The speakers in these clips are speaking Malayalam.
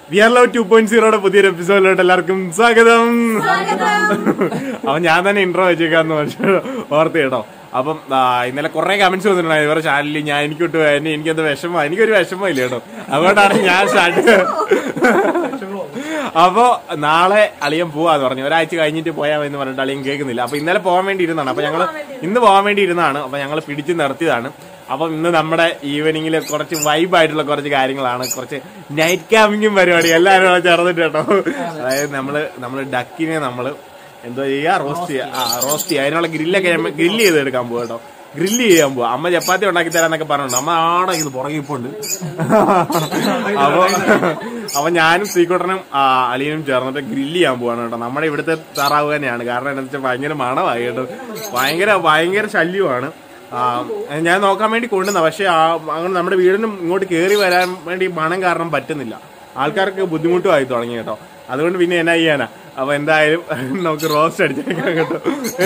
വിയർ ലവ് ടു പോയിന്റ് സീറോയുടെ പുതിയൊരു എപ്പിസോഡിലോട്ട് എല്ലാവർക്കും സ്വാഗതം അപ്പൊ ഞാൻ തന്നെ ഇൻട്രോ വെച്ചേക്കാന്ന് വെച്ചു ഓർത്ത് കേട്ടോ അപ്പം ആ, ഇന്നലെ കുറെ കമന്റ്സ് വന്നിട്ടുണ്ടായിരുന്നു ഇവരുടെ ചാനലിൽ ഞാൻ എനിക്ക് വിട്ടു എന്നെ എനിക്കെന്ത് വിഷമം എനിക്കൊരു വിഷമം ഇല്ല കേട്ടോ അതുകൊണ്ടാണ് ഞാൻ സ്റ്റാർട്ട് അപ്പോ നാളെ അളിയൻ പോവാന്ന് പറഞ്ഞു ഒരാഴ്ച കഴിഞ്ഞിട്ട് പോയാൽ എന്ന് പറഞ്ഞിട്ട് അളിയൻ കേൾക്കുന്നില്ല അപ്പൊ ഇന്നലെ പോകാൻ വേണ്ടി ഇരുന്നാണ് അപ്പൊ ഞങ്ങള് ഇന്ന് പോകാൻ വേണ്ടി ഇരുന്നാണ് അപ്പൊ ഞങ്ങൾ പിടിച്ചു നിർത്തിയതാണ് അപ്പം ഇന്ന് നമ്മുടെ ഈവനിങ്ങിൽ കുറച്ച് വൈബായിട്ടുള്ള കുറച്ച് കാര്യങ്ങളാണ് കുറച്ച് നൈറ്റ് ക്യാമ്പിങ്ങും പരിപാടി എല്ലാവരും കൂടെ ചേർന്നിട്ട് കേട്ടോ അതായത് നമ്മള് നമ്മള് ഡക്കിനെ നമ്മള് എന്തോ ചെയ്യാ റോസ്റ്റ് ചെയ്യാ ആ റോസ്റ്റ് ചെയ്യാ അതിനുള്ള ഗ്രില്ലൊക്കെ ഗ്രില്ല് ചെയ്ത് എടുക്കാൻ പോകും കേട്ടോ ഗ്രില്ല് ചെയ്യാൻ പോവാ അമ്മ ചപ്പാത്തി ഉണ്ടാക്കി തരാന്നൊക്കെ പറഞ്ഞിട്ടുണ്ട് അമ്മ ആടെ ഇത് പുറകെ ഇപ്പോണ്ട് അപ്പൊ അപ്പൊ ഞാനും ശ്രീകുട്ടനും ആ, അളിയനും ചേർന്നിട്ട് ഗ്രില്ല് ചെയ്യാൻ പോവാണ് കേട്ടോ നമ്മുടെ ഇവിടുത്തെ താറാവ് തന്നെയാണ് കാരണം എന്താ വെച്ചാൽ ഭയങ്കര മണമായി കേട്ടോ ഭയങ്കര ഭയങ്കര ശല്യമാണ് ആ, ഞാൻ നോക്കാൻ വേണ്ടി കൊണ്ടുവന്ന പക്ഷെ ആ അങ്ങനെ നമ്മുടെ വീടിനും ഇങ്ങോട്ട് കയറി വരാൻ വേണ്ടി മണം കാരണം പറ്റുന്നില്ല ആൾക്കാർക്ക് ബുദ്ധിമുട്ടുമായി തുടങ്ങി കേട്ടോ അതുകൊണ്ട് പിന്നെ എന്നാ ചെയ്യാനാ അപ്പൊ എന്തായാലും നമുക്ക് റോസ്റ്റ് അടിച്ചേക്കാം കേട്ടോ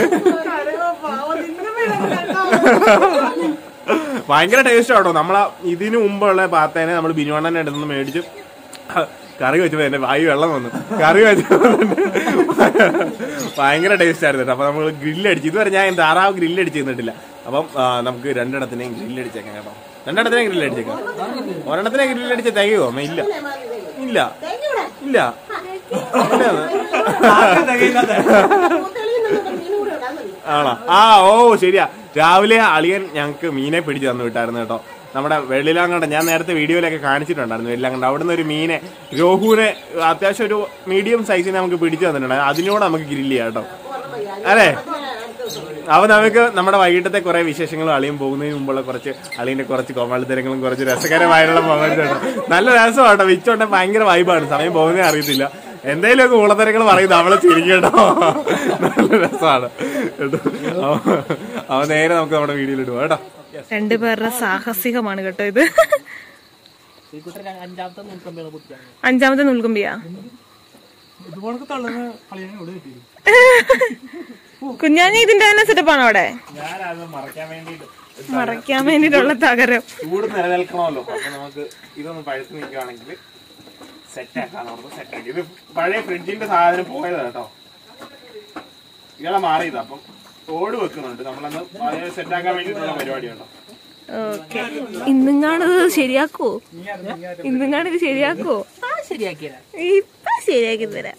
ഭയങ്കര ടേസ്റ്റ് ആട്ടോ നമ്മളെ ഇതിനു മുമ്പുള്ള പാത്തേനെ നമ്മൾ ബിനുവണ്ണന്റെ അടുത്ത് നിന്ന് മേടിച്ച് കറി വെച്ചപ്പോ എന്റെ വായു വെള്ളം വന്നു കറി വെച്ചപ്പോ ഭയങ്കര ടേസ്റ്റ് ആയിരുന്നു കേട്ടോ അപ്പൊ നമ്മൾ ഗ്രില്ല് അടിച്ചു ഇതുവരെ ഞാൻ താറാവ് ഗ്രില്ല് അടിച്ച് തന്നിട്ടില്ല അപ്പം ആ, നമുക്ക് രണ്ടിടത്തിനെയും ഗ്രില്ല് അടിച്ചേക്കാം കേട്ടോ രണ്ടിടത്തിനെയും ഗ്രില്ല് അടിച്ചേക്കാം ഒരെണ്ണത്തിനെ ഗ്രില്ല് അടിച്ച് തികയോ അമ്മ ഇല്ല ഇല്ല ഇല്ല ആണോ ആ ഓ ശരിയാ രാവിലെ അളിയൻ ഞങ്ങക്ക് മീനെ പിടിച്ചു തന്നു വിട്ടായിരുന്നു കേട്ടോ നമ്മുടെ വെള്ളിലാങ്കണ്ട ഞാൻ നേരത്തെ വീഡിയോയിലൊക്കെ കാണിച്ചിട്ടുണ്ടായിരുന്നു വെള്ളിലാങ്കണ്ട അവിടുന്ന് ഒരു മീനെ രോഹുവിനെ അത്യാവശ്യം ഒരു മീഡിയം സൈസിനെ നമുക്ക് പിടിച്ചു തന്നിട്ടുണ്ട് അതിനോട് നമുക്ക് ഗ്രില്ല് ചെയ്യാം കേട്ടോ അല്ലേ അപ്പൊ നമുക്ക് നമ്മുടെ വൈകിട്ടത്തെ കുറെ വിശേഷങ്ങളും അളിയും പോകുന്നതിന് മുമ്പുള്ള കുറച്ച് അളിയന്റെ കുറച്ച് കോമാളിത്തരങ്ങളും കുറച്ച് രസകരമായിട്ടുള്ള മൊമെന്റ്സ് ഉണ്ട് നല്ല രസമാട്ടോ വിച്ചോണ്ടെ ഭയങ്കര വൈബാണ് സമയം പോകുന്നേ അറിയത്തില്ല എന്തെങ്കിലും ഒക്കെ ഉളത്തരങ്ങൾ പറയും നമ്മളെ ചിരിക്കും കേട്ടോ നല്ല രസമാണ് കേട്ടോ അപ്പൊ- അപ്പൊ നേരെ നമുക്ക് നമ്മുടെ വീഡിയോയിൽ ഇടുക കേട്ടോ രണ്ടുപേരുടെ സാഹസികമാണ് കേട്ടോ ഇത് അഞ്ചാമത്തെ നുൽക്കുമ്പിയാ കുഞ്ഞാഞ്ഞി ഇതിന്റെ തന്നെ സെറ്റപ്പാണോ അവിടെ ഞാനത് മറക്കാൻ വേണ്ടിട്ട് മറയ്ക്കാൻ വേണ്ടിട്ടുള്ള തകരം ചൂട് നിലനിൽക്കണമല്ലോ അപ്പൊ നമുക്ക് ഇതൊന്ന് പഴുത്ത് നിൽക്കുകയാണെങ്കിൽ സെറ്റ് ആക്കാൻ ഓർത്ത് സെറ്റ് ആക്കി ഇത് പഴയ ഫ്രിഡ്ജിന്റെ സാധനം പോയതാ കേട്ടോ ഇയാളെ മാറിയതാ അപ്പം ഓട് വെക്കുന്നുണ്ട് നമ്മളന്ന് സെറ്റ് ആക്കാൻ വേണ്ടിയിട്ടുള്ള പരിപാടിയുണ്ടോ ഓക്കെ ഇന്നുങ്ങാണത് ശരിയാക്കോ ഇന്നുങ്ങാണ് ഇത് ശരിയാക്കോ ഇപ്പൊ ശരിയാക്കി തരാം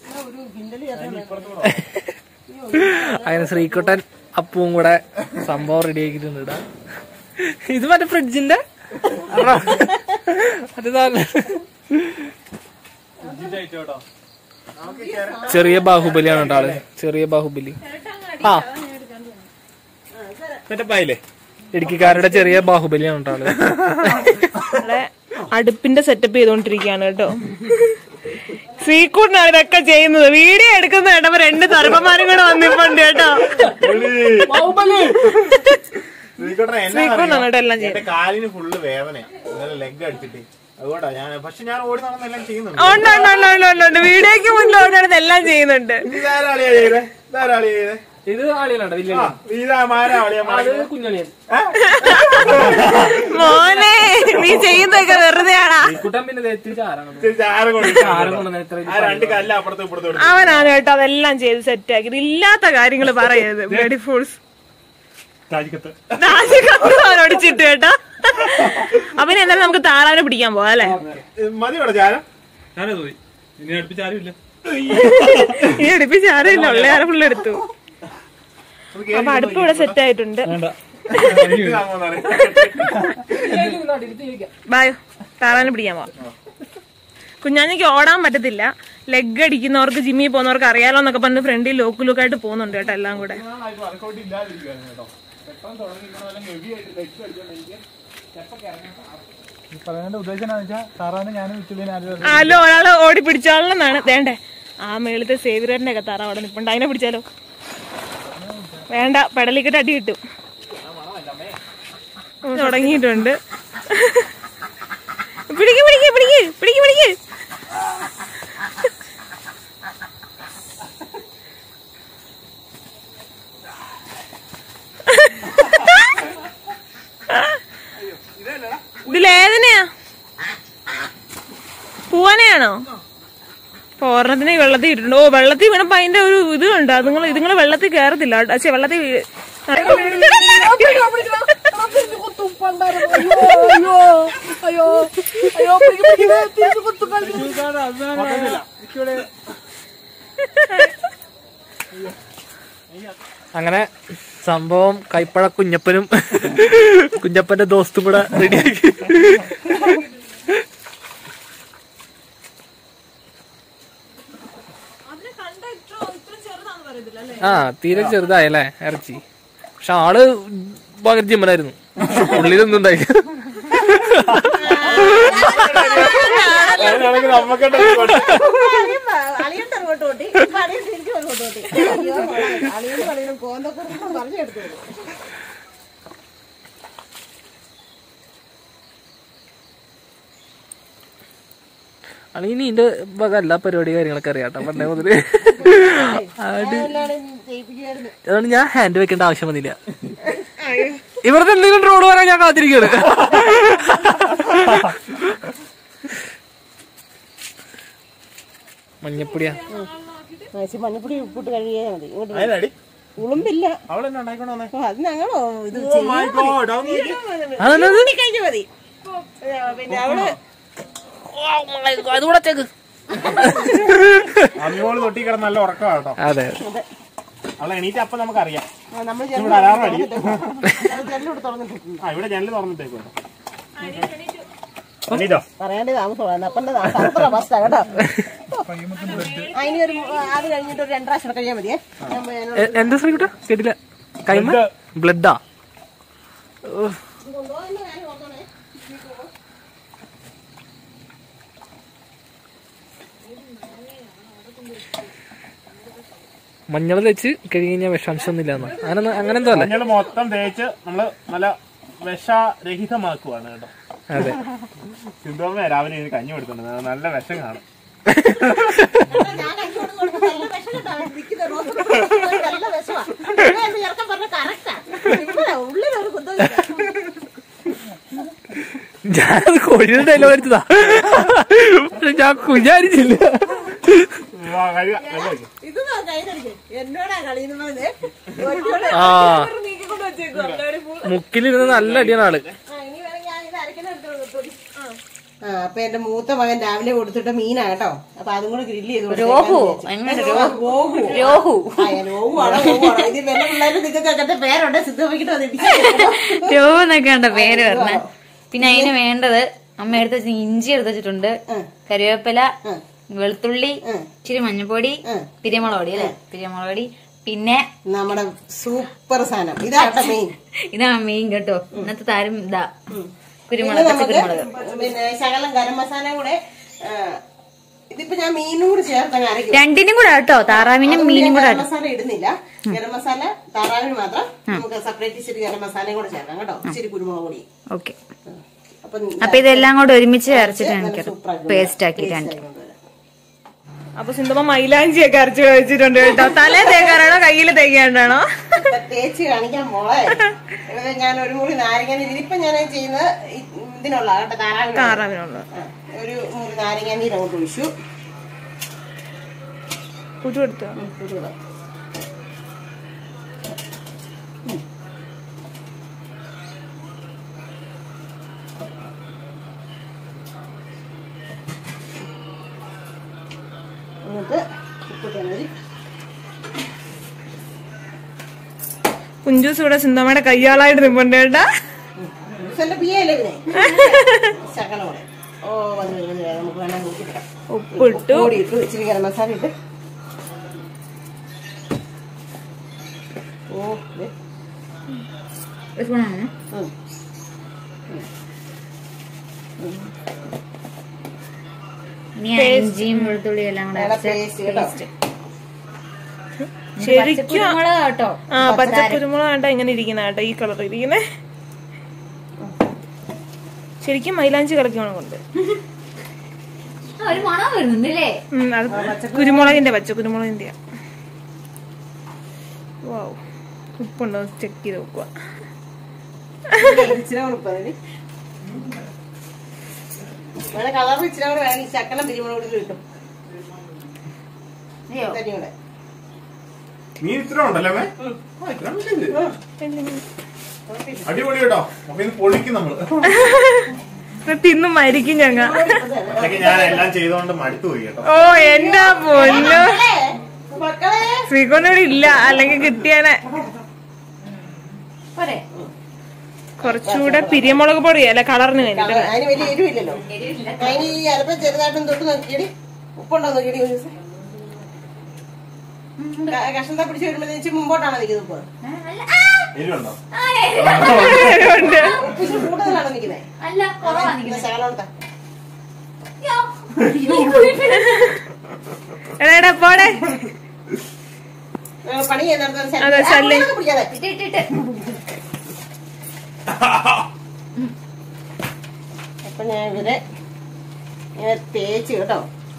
അങ്ങനെ ശ്രീകുട്ടൻ അപ്പവും കൂടെ സംഭവം റെഡി ആക്കിയിട്ടുണ്ട് ഇടാ. ഇത് മറ്റേ ഫ്രിഡ്ജിന്റെ അത് നല്ല- ചെറിയ ബാഹുബലിയാണ് കേട്ടോ ആള് ചെറിയ ബാഹുബലി ആ സെറ്റപ്പായില്ലേ ഇടുക്കിക്കാരുടെ ചെറിയ ബാഹുബലിയാണ് കേട്ടോ ആള് ഇവിടെ അടുപ്പിന്റെ സെറ്റപ്പ് ചെയ്തോണ്ടിരിക്കുകയാണ് കേട്ടോ ശ്രീകൂട്ടിനാണ് ഇതൊക്കെ ചെയ്യുന്നത് വീഡിയോ എടുക്കുന്ന കേട്ടപ്പോ രണ്ട് തർപ്പന്മാരും കൂടെ വന്നിപ്പുണ്ട് കേട്ടോ ശ്രീകുട്ടനാണ് കേട്ടോ എല്ലാം ചെയ്യുന്നത് എന്റെ കാലിന് ഫുള്ള് വേദനയാണ് ഇന്നലെ ലെഗ് അടിച്ചിട്ട് അതുകൊണ്ടാ ഞാൻ പക്ഷെ ഞാൻ ഓടി നടന്നെല്ലാം ചെയ്യുന്നുണ്ട് ഉണ്ട് ഉണ്ട് ഉണ്ട് ഉണ്ട് ഉണ്ട് ഉണ്ട് വീഡിയോക്ക് മുന്നിലോട്ടാണ് എല്ലാം ചെയ്യുന്നുണ്ട് ഇതാരാളിയാ ചെയ്തേ ഇതാരാളിയാ ചെയ്തേ ഇത് ആളികളുണ്ട് വലിയ ആ, ഇതാ മാരാ ആളിയാ മാരാ. കുഞ്ഞളിയൻ മോനെ നീ ചെയ്യുന്നതൊക്കെ വെറുതെയാടാ ശ്രീകുട്ടൻ പിന്നെ ദേ ഇത്തിരി ചാരാണ് ഇത്തിരി ചാരം കൊണ്ട് ചാരം കൊണ്ട് എത്ര ആ രണ്ട് കല്ല് അപ്പുറത്തും ഇപ്പുറത്തും എടുത്ത് അവനാണ് കേട്ടോ അതെല്ലാം ചെയ്ത് സെറ്റ് ആക്കിയത് ഇല്ലാത്ത കാര്യങ്ങൾ പറയരുത് ബ്ലഡി ഫുൾസ് താജിക്കത്ത്. ഒടിച്ചിട്ട് കേട്ടോ അപ്പൊ ഇനി എന്തായാലും നമുക്ക് താറാവിനെ പിടിക്കാൻ പോവാം അല്ലെ ഇത് മതിയോടെ ചാരം ഞാനത് പോയി ഇനി അടുപ്പിച്ച് ആരുമില്ല ഇനി എടുപ്പിച്ച് ആരുമില്ല ഉള്ള ആരെ ഫുള്ള് എടുത്തു അപ്പൊ അടുപ്പ് ഇവിടെ സെറ്റ് ആയിട്ടുണ്ട് ബായോ താറാവിനെ പിടിക്കാൻ പോവാം കുഞ്ഞാഞ്ഞിക്ക് ഓടാൻ പറ്റത്തില്ല ലെഗ് അടിക്കുന്നവർക്ക് ജിമ്മിൽ പോകുന്നവർക്ക് അറിയാലോ എന്നൊക്കെ പറഞ്ഞ് ഫ്രണ്ടിൽ ലോക്ക് ലുക്കായിട്ട് പോകുന്നുണ്ട് കേട്ടോ എല്ലാം കൂടെ പറയാന്റെ ഉദ്ദേശം എന്താണെന്ന് വെച്ചാൽ സാറാണ് ഞാനും വിറ്റുള്ളിനെ ആരും ആലോ ഒരാള് ഓടി പിടിച്ചാളെന്നാണ് വേണ്ടേ ആ മേളത്തെ സേവിയറിന്റെ ഒക്കെ താറ അവിടെ നിപ്പുണ്ട് അതിനെ പിടിച്ചാലോ വേണ്ട പെടലിക്കിട്ട് അടി കിട്ടും ഉം, തുടങ്ങിയിട്ടുണ്ട് പിടിക്ക് പിടിക്ക് പിടിക്ക് പിടിക്ക് പിടിക്ക് ഇതിലേതനെയാ പൂവാനയാണോ അപ്പൊ ഒരെണ്ണത്തിനെ വെള്ളത്തിൽ ഇട്ടിട്ടുണ്ട് ഓ വെള്ളത്തിൽ വീണപ്പോ അതിന്റെ ഒരു ഇത് ഉണ്ട് നിങ്ങൾ ഇതുങ്ങള് വെള്ളത്തിൽ കയറത്തില്ല പക്ഷെ വെള്ളത്തിൽ വീ- അങ്ങനെ സംഭവം കൈപ്പഴ കുഞ്ഞപ്പനും കുഞ്ഞപ്പന്റെ ദോസ്തും കൂടെ റെഡിയാക്കി ആ തീരെ ചെറുതായല്ലേ ഇറച്ചി പക്ഷെ ആള് ഭയങ്കര ജിമ്മനായിരുന്നു ഉള്ളിലൊന്നും ഉണ്ടായില്ല അങ്ങനെയാണെങ്കിൽ നമുക്കുണ്ട് അളിയന്റെ അങ്ങോട്ട് കൂട്ടി അളിയൻ തിരിച്ചു അങ്ങോട്ട് കൂട്ടി അയ്യോ അളിയൻ പറയുന്നത് കോന്തക്കുറിച്ച് പറഞ്ഞെടുത്തു ആണെങ്കിൽ നീ എന്റെ വക എല്ലാ പരിപാടി കാര്യങ്ങളൊക്കെ അറിയാട്ടോ പണ്ടേ മുതല് അത് ചെയ്യിപ്പിക്കുമായിരുന്നു അതുകൊണ്ട് ഞാൻ ഹാൻഡ് വെക്കേണ്ട ആവശ്യം വന്നില്ല ഇവിടുത്തെ എന്തെങ്കിലും റോഡ് വരാൻ ഞാൻ കാത്തിരിക്കുകയാണ് മഞ്ഞപ്പൊടിയാ മേശി മഞ്ഞപ്പൊടി ഉപ്പിട്ട് കഴുകിയാൽ മതി ഇങ്ങോട്ട് അതിനടി ഉളുമ്പില്ല അവൾ എന്നെ ഉണ്ടായിക്കൊണ്ട് വന്നേ ഓ, അത് ഞങ്ങളോ ഇത് Oh my God, അതൊന്ന് നോക്കി. അതെന്നത് കഴിഞ്ഞു മതി പിന്നെ അവള് അതുകൂടെ ചേക്ക് അമ്മിയോള് തൊട്ടി കിടന്ന് നല്ല ഉറക്കമാണ് കേട്ടോ അതെ അവളെ എണീറ്റ് അപ്പൊ നമുക്കറിയാം നമ്മൾ ഇവിടെ അലാറം അടിക്കും ജനലോട് തുറന്നിട്ടിട്ടുണ്ട് ആ ഇവിടെ ജനല് തുറന്നിട്ടേക്കും എണീറ്റോ പറയാണ്ട് താമസമാണ് അപ്പന്റെ താമസം ഫസ്റ്റാ കേട്ടോ ആ, ഇനി ഒരു അത് കഴിഞ്ഞിട്ട് ഒരു രണ്ടാഴ്ച കഴിയാൻ മതിയേ ഞാൻ പോയി അതിനോട് എ- എന്താ ശ്രീകുട്ട കേട്ടില്ല കൈമ ബ്ലഡാ കൊണ്ടുപോകുന്ന കാര്യം ഓർത്തോണേ. മഞ്ഞൾ വെച്ച് കഴുകി കഴിഞ്ഞാൽ വിഷാംശം ഒന്നും ഇല്ലാന്ന് അങ്ങനെ അങ്ങനെ എന്തോ അല്ലേ മഞ്ഞള് മൊത്തം തേച്ച് നമ്മള് നല്ല വിഷരഹിതമാക്കുവാണ് കേട്ടോ അതെ സിന്ധുവമ്മ രാവിലെ ഇതിന് കഞ്ഞി കൊടുത്തിട്ടുണ്ട് നല്ല വിഷം കാണും ഞാൻ കൈകൊണ്ട് കൊടുക്കുന്ന നല്ല വിഷം കേട്ടോ. നിൽക്കുന്ന റോസ് നല്ല വിഷമാ. ഇവിടെ എന്റെ ചെറുക്കൻ പറഞ്ഞ correct ആ. ഇവിടെ ഉള്ളിലൊരു കുന്തമില്ല. ഞാനത് കോഴിയുടെ ഡയലോഗ് അടിച്ചതാ പക്ഷെ ഞാൻ കുഞ്ഞാരിച്ചില്ല വാ, കഴുകാ, വെള്ളം ഒഴിക്ക്. ഇത് വാ കയ്യിലെടുക്ക്. എന്നോടാ കളിയെന്ന് പറഞ്ഞത് ഒരുപാട് ആ നീക്കിക്കൊണ്ട് വെച്ചേക്കും എല്ലാവരും full. മുക്കിലിരുന്ന് നല്ല അടിയാണ് ആള് ആ, ഇനി വേണമെങ്കിൽ ഞാൻ ഇത് അരക്കിനെടുത്തോളൂ കൊടുത്തോളൂ. ആ അപ്പൊ എന്റെ മൂത്ത മകൻ രാവിലെ കൊടുത്തിട്ട് മീനാ കേട്ടോ അപ്പൊ അതും കൂടെ ഗ്രില്ല് ചെയ്ത് രോഹു രോഹു രോഹു രോഹു ആണോ രോഹു ആണോ ഇത് വെല്ല പിള്ളേര് നിങ്ങൾക്ക് അങ്ങനത്തെ പേരുണ്ട് സിദ്ധമിക്കിട്ട് അത് ഇടിച്ചു രൂപന്നൊക്കെ ഉണ്ട് പേര് പറഞ്ഞ പിന്നെ അതിന് വേണ്ടത് അമ്മ എടുത്ത് വെച്ച ഇഞ്ചി എടുത്ത് വെച്ചിട്ടുണ്ട് കറിവേപ്പില വെളുത്തുള്ളി ഇച്ചിരി മഞ്ഞപ്പൊടി പിരിമുളക് പൊടി അല്ലേ പിരിമുളക് പൊടി പിന്നെ നമ്മുടെ സൂപ്പർ സാധനം ഇതാട്ടോ മെയിൻ ഇതാ മെയിൻ കേട്ടോ ഇന്നത്തെ താരം ഇതാ പിന്നെ കുരുമുളക് നമുക്ക് പച്ചക്കുരുമുളക് പിന്നെ ശകലം ഗരം മസാല കൂടെ ആ, ഇതിപ്പോ ഞാൻ മീനും കൂടി ചേർത്തങ്ങ് അരയ്ക്കും രണ്ടിനും കൂടെ കേട്ടോ താറാവിനും അതുകൊണ്ട് മീനും ഞാൻ കൂടെ ഗരം മസാല ഇടുന്നില്ല ഗരം മസാല താറാവിന് മാത്രം നമുക്ക് സെപ്പറേറ്റ് ഇച്ചിരി ഗരം മസാലയും കൂടെ ചേർക്കാം കേട്ടോ ഇച്ചിരി കുരുമുളക് പൊടി ഓക്കെ അപ്പൊ അപ്പൊ ഇതെല്ലാം കൂടെ ഒരുമിച്ച് അരച്ചിട്ട് നല്ല എനിക്ക് സൂപ്പറാക്കി പേസ്റ്റ് ആക്കി രണ്ട് അപ്പൊ സിന്ധുമ മൈലാഞ്ചിയൊക്കെ അരച്ച് വെച്ചിട്ടുണ്ട് കേട്ടോ തലേ തേക്കാനാണോ കയ്യിൽ തേക്കാണ്ടാണോ ഇപ്പൊ തേച്ച് കാണിക്കാൻ മോളെ ഇവിടെ ഞാൻ ഒരു മുറി നാരങ്ങ ഇതിലിപ്പൊ ഞാൻ ചെയ്യുന്നത് ഇ- ഇതിനുള്ള കേട്ടോ താറാവിന് താറാവിനുള്ള ഒരു മുറി നാരങ്ങ നീര് അങ്ങോട്ട് ഒഴിച്ചു കുരു എടുത്തോ ചൂടുവെള്ളം. എന്നിട്ട് ഉപ്പിട്ടാൽ മതി കുഞ്ചൂസ് ഇവിടെ സിന്ധമ്മയുടെ കയ്യാളായിട്ട് നിൽപ്പുണ്ട് കേട്ടാ ജ്യൂസിന്റെ പിയല്ലേ ഇതിനെ ശകലം കൂടെ ഓ വന്നു വന്നു, വന്നു നമുക്ക് വേണം നോക്കിയിട്ടാം ഉപ്പിട്ടു പൊടി ഇട്ടു ഇച്ചിരി ഗരം മസാല ഇട്ട് ഓ ദേ. ഒരു സ്പൂണാണ് ഉം. ഇനി ആ ഇഞ്ചിയും വെളുത്തുള്ളിയും എല്ലാം കൂടെ നല്ല അരച്ച പേസ്റ്റ് കേട്ടോ പേസ്റ്റ് ശരിക്കും കുരുമുളക് കേട്ടോ ആ പച്ചക്കുരുമുളക് കേട്ടോ ഇങ്ങനെ ഇരിക്കുന്ന കേട്ടോ ഈ കളർ ഇരിക്കുന്നേ ശരിക്കും മൈലാഞ്ചി കളിക്കണം കൊണ്ട് ആ, ഒരു മണം വരുന്നുണ്ട് അല്ലേ ഉം, അത് കുരുമുളകിന്റെ പച്ച കുരുമുളകിന്റെ വാവ് ഉപ്പുണ്ടോ ചെക്ക് ചെയ്ത് നോക്കുക ഇച്ചിരി കൂടെ ഉപ്പ് മതി. വേണേ കളർ ഇച്ചിരി കൂടെ വേണമെങ്കിൽ ശക്കലം പിരിമുളക് കൂടി കിട്ടും ഇതന്നെ കൂടെ മീൻ ഇത്ര ഉണ്ടല്ലേ അമ്മേ? ആ, ഇത്ര ഉണ്ട്. അടിപൊളി കേട്ടോ അപ്പൊ ഇത് പൊളിക്കും നമ്മള് തിന്നു മരിക്കും ഞങ്ങ അതൊക്കെ ഞാൻ എല്ലാം ചെയ്തോണ്ട് മടുത്തു പോയി കേട്ടോ ഓ എന്റെ പൊന്നു മക്കളെ ശ്രീകൊണ്ടിവിടെ ഇല്ല അല്ലെങ്കിൽ കിട്ടിയാനെ പോരെ കുറച്ചുകൂടെ പിരിയമുളക് പൊടി അല്ല കളറിന് വേണ്ടിട്ട് അതിന് വലിയ എരിവില്ലല്ലോ അതിന് ഈ അരപ്പം ചെറുതായിട്ടും തൊട്ട് നോക്കിയടി ഉപ്പുണ്ടോ നോക്കിയടി ഒരു ദിവസം കഷ്ണത്തെ പിടിച്ച് വരുമ്പോൾ ഇച്ചിരി മുമ്പോട്ടാണ് നിൽക്കുന്നത് ഉപ്പ് എരിവുണ്ടോ ഉപ്പ് ഇച്ചിരി കൂടുതലാണ് നിൽക്കുന്നത് അല്ല കുറവാ ശകലോട്ടാ എടാ എടാ പോടെ പണി ചെയ്യുന്നിടത്ത് അതെ, ശല്യം. പിടിക്കാതെ ഇട്ട് ഇട്ട് ഇട്ട് അപ്പൊ ഞാൻ ഇവരെ ഇങ്ങനെ തേച്ച് കേട്ടോ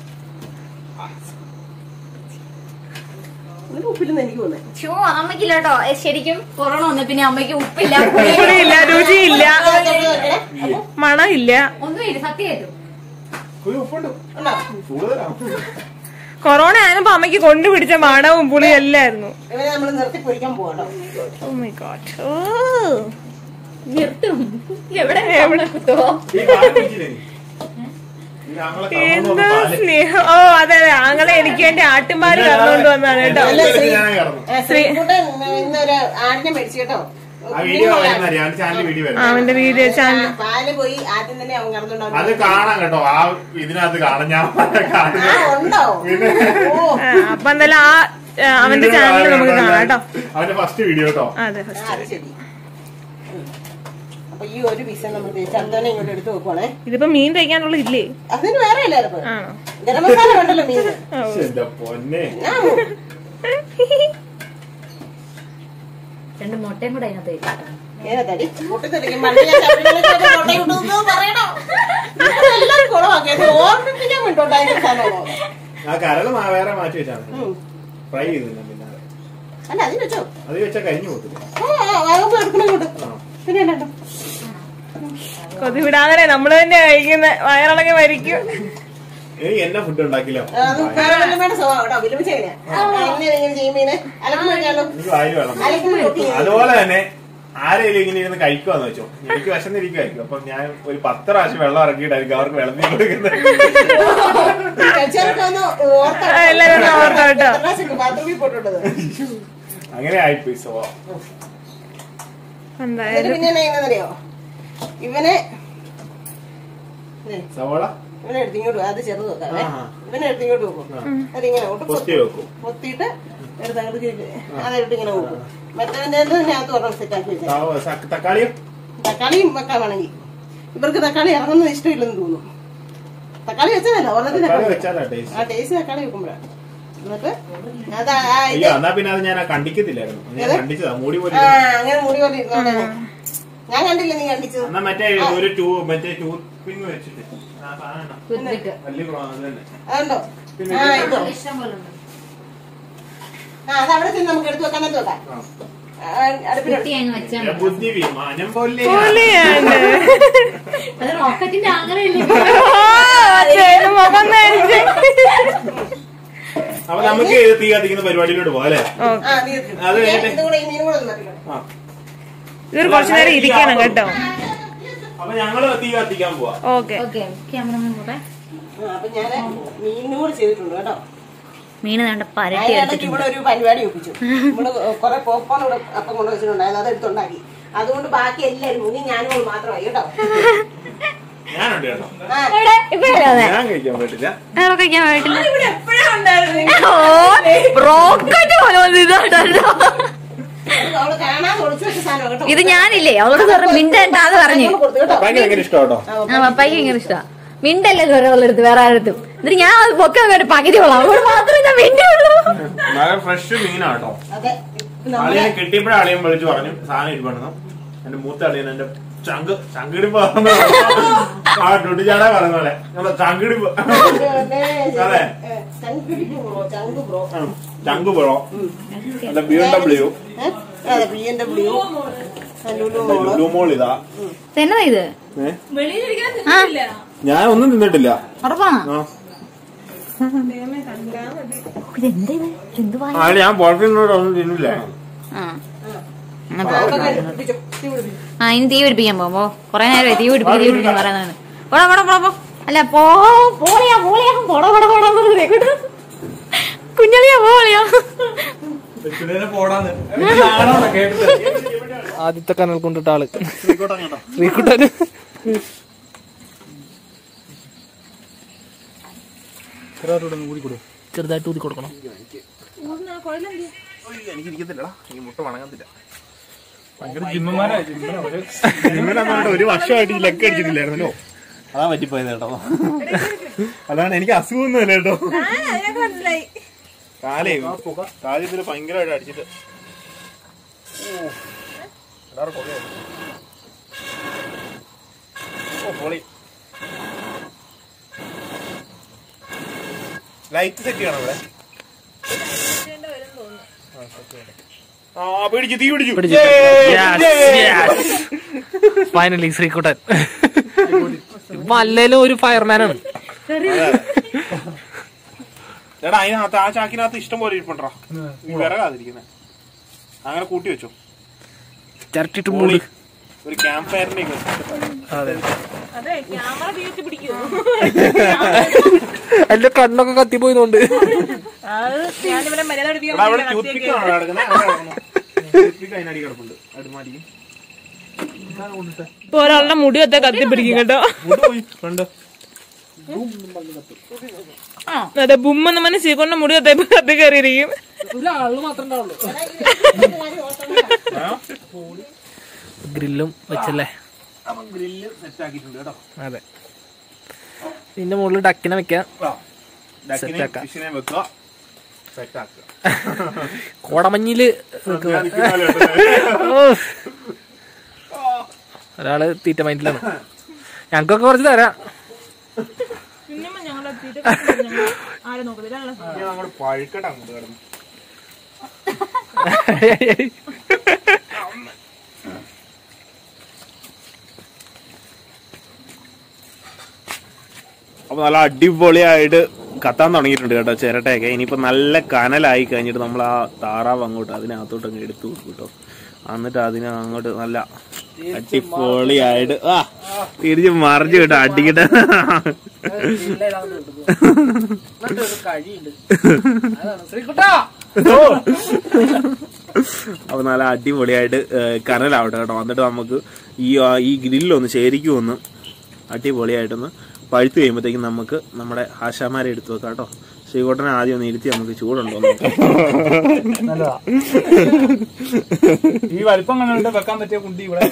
ഇതിന് ഉപ്പില്ലെന്ന് എനിക്ക് തോന്നുന്നത് ഷോ അമ്മയ്ക്കില്ല കേട്ടോ ഏ, ശരിക്കും കൊറോണ വന്ന പിന്നെ അമ്മയ്ക്ക് ഉപ്പില്ല പുളിയില്ല രുചിയില്ല മണമില്ല ഒന്നുമില്ല സത്യമായിട്ടും ഒരു ഉപ്പുണ്ട് ഉണ്ടോ കൂടുതലാണ് കൊറോണ ആയപ്പോ അമ്മയ്ക്ക് കൊണ്ടുപിടിച്ച മണവും പുളിയും എല്ലായിരുന്നു ഇവരെ നമ്മൾ നിർത്തി പൊരിക്കാൻ പോകട്ടോ ഓ മൈ ഗോഡ് ഓ നിർത്തും എവിടെ എവിടെ കുത്തുവോ ഈ പാല് കുടിച്ചില്ലേ നീ? ഈ ഞങ്ങളെ കറങ്ങുന്ന എന്താ പാല്. സ്നേഹം ഓ അതെ അതെ ആങ്ങളെ എനിക്ക് വേണ്ടി ആട്ടുംപാല് കറന്നുകൊണ്ട് വന്നാണ് കേട്ടോ എന്റെ വീട്ടിൽ ഞാൻ കറന്നു. ശ്രീകുട്ടൻ ഇന്നൊരു ആടിനെ മേടിച്ചു കേട്ടോ ആ വീഡിയോ വരുന്ന ഞാൻ ചാനൽ വീഡിയോ ആ, വരുന്നത് അവന്റെ വീഡിയോ ചാനൽ ആ, പാല് പോയി ആദ്യം തന്നെ അവൻ അത് കറന്നുണ്ടാവും കാണാം കേട്ടോ ആ ഇതിനകത്ത് കാണാം ഞാൻ കാണുന്നത്. ആ ഉണ്ടോ പിന്നെ ഓ അപ്പൊ എന്തായാലും ആ ആ, അവന്റെ ചാനൽ നമുക്ക് കാണാം കേട്ടോ അവന്റെ ഫസ്റ്റ് വീഡിയോ കേട്ടോ അതെ ആ, അത് ശരി ഉം. അപ്പൊ ഈ ഒരു പീസ് നമ്മൾ തേച്ച് അന്തോനെ ഇങ്ങോട്ട് എടുത്ത് വെക്കുവാണേ ഇതിപ്പോ മീൻ തയ്ക്കാനുള്ള ഇല്ലേ അതിന് വേറെ ഇല്ലായിരുന്നു ആണോ ഗരം മസാല ഉണ്ടല്ലോ മീന് ശ്ശെ, എന്റെ പൊന്നെ ആ, രണ്ട് മുട്ടയും കൂടെ അതിനകത്ത് വെച്ചിട്ടോ. ഏതാ തടി പൊട്ടിത്തെറിക്കും മണ്ണ് ഞാൻ ശബരിമലയ്ക്ക് കോട്ടയം കൊണ്ടുവന്നു പറയണോ ഇതെല്ലാം കുളമാക്കിയത് ഓർമ്മിപ്പിക്കാൻ വേണ്ടോട്ടോ അതിന്റെ സാധനം ആ കരള് മാ- വേറെ മാറ്റി വെച്ചാണ് ഉം. ഫ്രൈ ചെയ്തു ഞാൻ പിന്നെ അല്ല അതിന് വെച്ചോ അത് വെച്ചാൽ കഴിഞ്ഞു പോകത്തില്ല ആ ആകുമ്പോ എടുക്കണം ഇങ്ങോട്ട് പിന്നെ എന്നാ കൊതി വിടാതെ നമ്മള് തന്നെ കഴിക്കുന്ന വയറിളകി മരിക്കും ഏയ് എന്നെ ഫുഡ് ഉണ്ടാക്കില്ല അത് കാരണവരുടെ സ്വഭാവം കേട്ടോ വിലപിച്ച എങ്ങനെയാ എങ്ങനെ ഇങ്ങനെ ചെയ്യുമ്പോ അലക്കും കഴിക്കാലോ എനിക്ക് വായിൽ വേണം അലക്കും റൊട്ടി അതുപോലെ തന്നെ ആരെങ്കിലും ഇങ്ങനെ ഇരുന്ന് കഴിക്കുവാന്ന് വെച്ചോ എനിക്ക് വിശന്നിരിക്കുമായിരിക്കും അപ്പൊ ഞാൻ ഒരു പത്ത് പ്രാവശ്യം വെള്ളം ഇറക്കിയിട്ടായിരിക്കും അവർക്ക് വിളമ്പി കൊടുക്കുന്നത് കഴിച്ചവരൊക്കെ ഒന്ന് ഓർത്താ ആ, എല്ലാവരും ഒന്ന് ഓർത്തോ കേട്ടോ. ബാത്റൂമിൽ പോയിട്ടുള്ളത് അങ്ങനെ ആയിപ്പോയി സോ എന്നിട്ട് എന്തായാലും പിന്നെ എന്നാ ചെയ്യുന്നറിയോ ഇവനെ ദേ, സവോള ഇവനെ എടുത്ത് ഇങ്ങോട്ട് വെക്കും. അത് ചെറുത് വെക്കാവേ ആഹാ. ഇവനെ എടുത്ത് ഇങ്ങോട്ട് വെക്കും അതിങ്ങനെ ഒട്ട് പൊത്തി വെക്കും പൊത്തിയിട്ട് എടുത്ത് അങ്ങോട്ട് കയറ്റി അതെടുത്ത് ഇങ്ങനെ വെക്കും മറ്റവന്റെ അതിനകത്ത് ഒരെണ്ണം സെറ്റ് ആക്കി വെച്ചാൽ സവോ- സ- തക്കാളിയും തക്കാളിയും വെക്കാൻ വേണമെങ്കിൽ ഇവർക്ക് തക്കാളി ഇറങ്ങുന്നത് ഇഷ്ടമില്ലെന്ന് തോന്നുന്നു തക്കാളി വെച്ചതല്ല ഒരെണ്ണത്തിന് തക്കാളി തക്കാളി വെച്ചാലാ ടേസ്റ്റ് ആ ടേസ്റ്റ് തക്കാളി വെക്കുമ്പോഴാണ് എന്നിട്ട് അത് ആ ഇത് അയ്യോ എന്നാ പിന്നെ അത് ഞാൻ ആ കണ്ടിക്കത്തില്ലായിരുന്നു ഞാൻ കണ്ടിച്ചതാ മൂടി പോലെ ആ അങ്ങനെ മുടി പോലെ ഇരുന്നോട്ടെ ഞാൻ കണ്ടില്ല നീ കണ്ടിച്ചത് എന്നാ മറ്റേ ഒരു ടൂ മറ്റേ ടൂത്ത് പിൻ വെച്ചിട്ട് ആ സാധനം Toothpick. വലിയ പ്രോ- അത് തന്നെ അതുണ്ടോ പിന്നെ ആ ഇതോ ഇഷ്ടം പോലെ ഉണ്ട് ആ അത് അവിടെ ചെന്ന് നമുക്ക് എടുത്ത് വെക്കാൻ പറ്റും വെക്കാം ആ. അടുപ്പിലെടുത്ത് കുത്തി അങ്ങ് വെച്ചാൽ പിന്നെ ബുദ്ധി വിമാനം പോലെ പൊളിയാണ് അത് റോക്കറ്റിന്റെ ആഗ്രഹമില്ലേ ആ, ചേട്ടൻ മുഖം നരിച്ച്. അപ്പൊ നമുക്ക് ഇത് തീ കത്തിക്കുന്ന പരിപാടിയിലോട്ട് പോകാം അല്ലേ ഓക്കെ ആ നീ എടുത്ത്. അത് ഞാൻ കഴിഞ്ഞിട്ട് ഇതും കൂടെ ഈ മീനും കൂടെ ഒന്ന് തട്ടിക്കോ. ആ ഇതൊരു കുറച്ചു നേരം ഇരിക്കണം കേട്ടോ അപ്പൊ ഞങ്ങള് തീ കത്തിക്കാൻ പോവാ ഓക്കെ ഓക്കെ ക്യാമറമാൻ പോട്ടെ ആ, അപ്പൊ ഞാൻ മീനും കൂടെ ചെയ്തിട്ടുണ്ട് കേട്ടോ മീന് വേണ്ട പരട്ടി അതിനിടയ്ക്ക് എടുത്തിട്ടുണ്ട് ഇവിടെ ഒരു പരിപാടി ഒപ്പിച്ചു നമ്മള് കുറെ പോപ്കോൺ ഇവിടെ അപ്പം കൊണ്ട് വെച്ചിട്ടുണ്ടായിരുന്നു അത് എടുത്തുണ്ടാക്കി അതുകൊണ്ട് ബാക്കി എല്ലാവരും ഇനി ഞാനും കൂടെ മാത്രമായി കേട്ടോ ഞാനുണ്ട് കേട്ടോ ആ, ഞാൻ കഴിക്കാൻ പറ്റില്ല കഴിക്കാൻ പറ്റില്ല ഇവിടെ എപ്പോഴും ഉണ്ടായിരുന്നു റോക്കറ്റ് പോലെ വന്ന് ഇതാണല്ലോ അത് അവള് കാണാതെ ഒളിച്ചു വെച്ച സാധനം കേട്ടോ ഇത് ഞാനില്ലേ അവളോട് പറഞ്ഞു മിണ്ടണ്ടാന്ന് പറഞ്ഞു ഞങ്ങൾ കൊടുത്തു കേട്ടോ പപ്പായ്ക്ക് ഭയങ്കര ഇഷ്ടം കേട്ടോ ആ പപ്പായ്ക്ക് ഭയങ്കര ഇഷ്ടാ മിണ്ടല്ലേ വേറെ ഉള്ളടുത്ത് വേറെ ആരടുത്തും എന്നിട്ട് ഞാൻ അത് പൊക്കാൻ വേണ്ടി പകുതി കൊള്ളാം അവിടെ മാത്രമേ ഞാൻ മിണ്ടുള്ളൂ നല്ല ഫ്രഷ് മീനാട്ടോ അതെ നമ്മള് അളിയനെ കിട്ടിയപ്പോഴേ അളിയൻ വിളിച്ചു പറഞ്ഞു സാധനം ഇരിപ്പണെന്ന് എന്റെ മൂത്ത അളിയൻ എന്റെ ചങ്ക് ചങ്കിടിപ്പ് ആ ഡുഡിച്ചാടാ പറയുന്ന പോലെ നമ്മുടെ ചങ്കിടിപ്പ് അതെ. ചങ്കുപിടിക്ക് ബ്രോ ചങ്ക് ബ്രോ ചങ്ക് പുഴോ അല്ല ബി എം ഡബ്ല്യു ഏ? അതെ ബി എൻ ഡബ്ല്യു ലുലു മോള് ലുമോൾ ഇതാ എന്നതാ ഇത് ഏ? ഞാൻ ഒന്നും തിന്നിട്ടില്ല ഉറപ്പാണോ ആ ഇതെന്താ ഇത് എന്ത് വായ ആ ഞാൻ പുറത്തുനിന്നോട് ഒന്നും തിന്നില്ല ആ എന്നാ പോ. ആ ഇനി തീ പിടിപ്പിക്കാൻ പോകുമ്പോ കൊറേ നേരം തീ പിടിപ്പിക്കാൻ തീ പിടിപ്പിക്കാൻ പറയുന്നതാണ് പോടാ പോടാ പോടാ പോ അല്ല പോ പോളിയാ പോളിയാ പോടാ പോടാ പോടാ വെറുതെ കേട്ടോ കുഞ്ഞളിയാ പോളിയാ ആദ്യത്തെ കനൽ കൊണ്ടിട്ട ആള് ശ്രീകുട്ടന് ചെറുതായിട്ട് ഊതി കൊടുക്കണം എനിക്ക് ഇരിക്കത്തില്ലടാ ഈ മുട്ട വണങ്ങത്തില്ല ഭയങ്കര ജിമ്മന്മാരായി ജിമ്മ നിങ്ങളെ ഒരു വർഷമായിട്ട് ഈ ലെഗ് അടിച്ചിട്ടില്ലായിരുന്നല്ലോ അതാ പറ്റിപ്പോയത് കേട്ടോ അതാണ് എനിക്ക് അസുഖമൊന്നുമല്ല കേട്ടോ മനസ്സിലായി കാലേ കാലം ഇതിൽ ഭയങ്കരമായിട്ട് അടിച്ചിട്ട് ഓ, എല്ലാവരും പുകയായി. ഓ പൊളി ലൈറ്റ് സെറ്റ് ചെയ്യണം ഇവിടെ ആ പിടിച്ചു തീ പിടിച്ചു ഫൈനലി ശ്രീകുട്ടൻ ഇപ്പൊ അല്ലേലും ഒരു ഫയർമാനാണ് എടാ അതിനകത്ത് ആ ചാക്കിനകത്ത് ഇഷ്ടം പോലെ ഇരിപ്പുണ്ടാ വിറകാതിരിക്കുന്നെ അങ്ങനെ കൂട്ടി വെച്ചോ ചിരട്ടിട്ട് പൊളി. മൂടി ഒരു ക്യാമ്പ് ഫയറിന്റെ അതെ അതെ ക്യാമറ തീർത്തി പിടിക്കുവോ എന്റെ കണ്ണൊക്കെ കത്തിപ്പോയതുകൊണ്ട് അത് ഞാനിവിടെ മര്യാദ എടാ അവിടെ പഠിപ്പിക്കാൻ ടൂത്ത് പിക്ക് ആണോ കിടക്കുന്നത് ടൂത്ത് പിക്ക് അതിനടി കിടപ്പുണ്ട് അടുമാടി ഇപ്പൊ ഒരാളുടെ മുടി ഒത്ത കത്തി പിടിക്കും കേട്ടോ കണ്ടോ അതെ ബുമ്മെന്ന് പറഞ്ഞ ശ്രീകൊണ്ട മുടി ഒത്ത കത്തി കയറിയിരിക്കും ഒരാള് മാത്രമേ ഉണ്ടാവുള്ളൂ ഗ്രില്ലും വെച്ചല്ലേ അപ്പം ഗ്രില്ല് സെറ്റ് ആക്കിയിട്ടുണ്ട് കേട്ടോ അതെ പിന്നെ മുകളിൽ ഡക്കിനെ വെക്കാം ഡക്കിനെ Set ആക്കാം. ഫിഷിനെ വെക്കുക സെറ്റ് ആക്കുക കോടമഞ്ഞില് വെക്കുക. ഓ. ഒരാള് തീറ്റ മൈൻഡിലാണ് ഞങ്ങൾക്കൊക്കെ കുറച്ച് തരാം പിന്നെ ഞങ്ങളെ തീറ്റ ആരെ നോക്കത്തില്ല ഞാൻ അങ്ങോട്ട് പഴുക്കട്ടെ അങ്ങോട്ട് കിടന്നു അപ്പൊ നല്ല അടിപൊളിയായിട്ട് കത്താൻ തുടങ്ങിയിട്ടുണ്ട് കേട്ടോ ചിരട്ടയൊക്കെ ഇനിയിപ്പോ നല്ല കനലായി കഴിഞ്ഞിട്ട് നമ്മൾ ആ താറാവ് അങ്ങോട്ട് അതിനകത്തോട്ട് അങ്ങ് എടുത്തു വെക്കും കേട്ടോ എന്നിട്ട് അതിനെ അങ്ങോട്ട് നല്ല അടിപൊളിയായിട്ട് ആ തിരിച്ച് മറിഞ്ഞു കേട്ടോ അടിക്കട്ടെ അപ്പൊ നല്ല അടിപൊളിയായിട്ട് ഏഹ്, കനലാവട്ടെ കേട്ടോ എന്നിട്ട് നമുക്ക് ഈ ആ, ഈ ഗ്രില്ലൊന്ന് ശരിക്കും ഒന്ന് അടിപൊളിയായിട്ടൊന്ന് പഴുത്ത് കഴിയുമ്പോഴത്തേക്കും നമുക്ക് നമ്മുടെ ആശാമാരെ എടുത്തു വെക്കാം കേട്ടോ ശ്രീകോട്ടനെ ആദ്യം ഒന്ന് ഇരുത്തി നമുക്ക് ചൂടുണ്ടോ എന്ന് നോക്കാം. നല്ലതാ ഈ വലിപ്പം കണ്ടുകൊണ്ട് വെക്കാൻ പറ്റിയ കുണ്ടി ഇവിടെ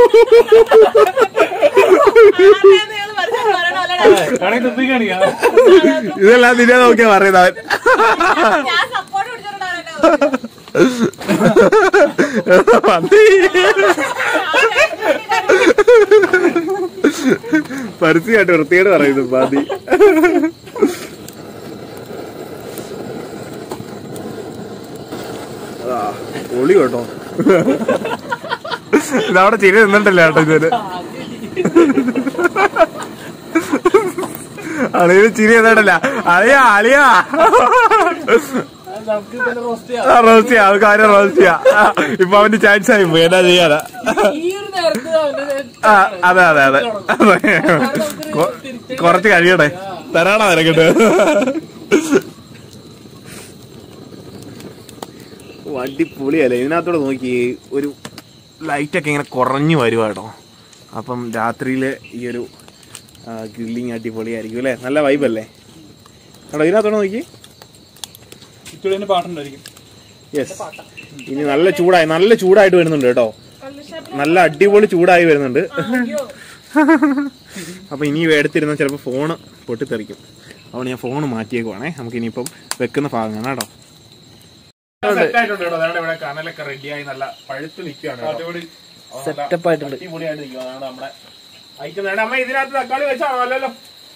വേണമെങ്കിൽ തുപ്പി കാണിക്കാം ഇതെല്ലാം നിന്നെ നോക്കിയാ പറയുന്നത് അവൻ ഞാൻ സപ്പോർട്ട് പിടിച്ചോണ്ടാണല്ലോ പന്നി. പരസ്യമായിട്ട് വൃത്തിയോട് പറയുന്നു പാതി അതാ പൊളി കേട്ടോ ഇതവിടെ ചിരി നിന്നിട്ടില്ല കേട്ടോ ഇതുവരെ അളിയ ചിരി നിന്നിട്ടില്ല അളിയാ അളിയാ ആ, റോസ്റ്റ് ചെയ്യാം അത് കാര്യം റോസ്റ്റ് ചെയ്യാം ആ, ഇപ്പൊ അവന്റെ ചാൻസ് ആയി പോയി എന്നാ ചെയ്യാനാ ആ, അതെ അതെ അതെ അതെ. കൊ- കുറച്ച് കഴിയട്ടെ തരാണോ നിനക്കിട്ട് അടിപൊളിയല്ലേ ഇതിനകത്തൂടെ നോക്കി ഒരു ലൈറ്റൊക്കെ ഇങ്ങനെ കുറഞ്ഞു വരുവാ കേട്ടോ അപ്പം രാത്രിയില് ഈ ഒരു ഗ്രില്ലിങ് അടിപൊളിയായിരിക്കും അല്ലേ നല്ല വൈബല്ലേ കേട്ടോ ഇതിനകത്തോടെ നോക്കി ചുറ്റുവിന് പാട്ടുണ്ടായിരിക്കും യെസ് ഇനി നല്ല ചൂടായി നല്ല ചൂടായിട്ട് വരുന്നുണ്ട് കേട്ടോ നല്ല അടിപൊളി ചൂടായി വരുന്നുണ്ട് അപ്പൊ ഇനി എടുത്തിരുന്ന ചിലപ്പോ ഫോണ് പൊട്ടിത്തെറിക്കും അതുകൊണ്ട് ഞാൻ ഫോൺ മാറ്റിയേക്കുവാണേ നമുക്ക് ഇനിയിപ്പം വെക്കുന്ന ഭാഗമാണ് കേട്ടോ ഇവിടെ കനലൊക്കെ റെഡിയായി നല്ല പഴുത്ത് നിൽക്കുകയാണ് സെറ്റപ്പ് ആയിട്ടുണ്ട് അടിപൊളിയായിട്ട് നിൽക്കുക അതാണ് നമ്മുടെ ഐറ്റം വേണ്ട അമ്മ ഇതിനകത്ത് തക്കാളി വെച്ചാണോ അല്ലല്ലോ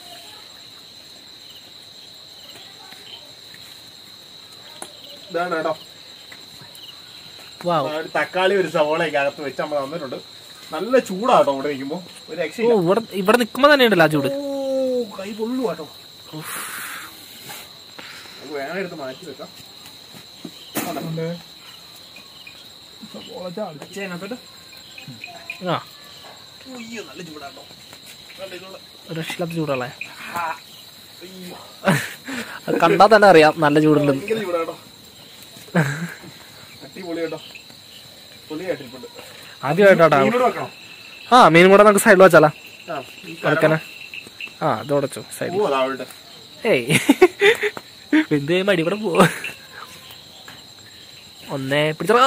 ഇതാണ് കേട്ടോ വാവ് ആ, ഒരു തക്കാളി ഒരു സവോളയൊക്കെ അകത്ത് വെച്ച് നമ്മൾ തന്നിട്ടുണ്ട് നല്ല ചൂടാട്ടോ ഇവിടെ നിൽക്കുമ്പോ ഒരു ഓ രക്ഷയില്ല ഇവിടെ ഇവിടെ നിക്കുമ്പോ തന്നെ ഉണ്ടല്ലോ ആ ചൂട് ഓ കൈ പൊള്ളു കേട്ടോ നമുക്ക് വേണം എടുത്ത് മാറ്റി വെക്കാം അതിനകത്തോട്ട് ആ രക്ഷയില്ലാത്ത ചൂടല്ലേ അത് കണ്ടാ തന്നെ അറിയാം നല്ല ചൂടുണ്ട് ഭയങ്കര ചൂടാട്ടോ അടിപൊളി കേട്ടോ പൊളിയായിട്ടിരിപ്പുണ്ട് ആദ്യമായിട്ടാ മീനോട് വെക്കണം ആ മീൻ കൂടെ നമുക്ക് സൈഡിൽ വെച്ചാലാ ആ അടക്കനെ ആ അത് ഉടച്ചു സൈഡിൽ പോവാ അവിടെ ഏയ് എന്ത് മടി കൂടെ പോ ഒന്നേ പിടിച്ചോ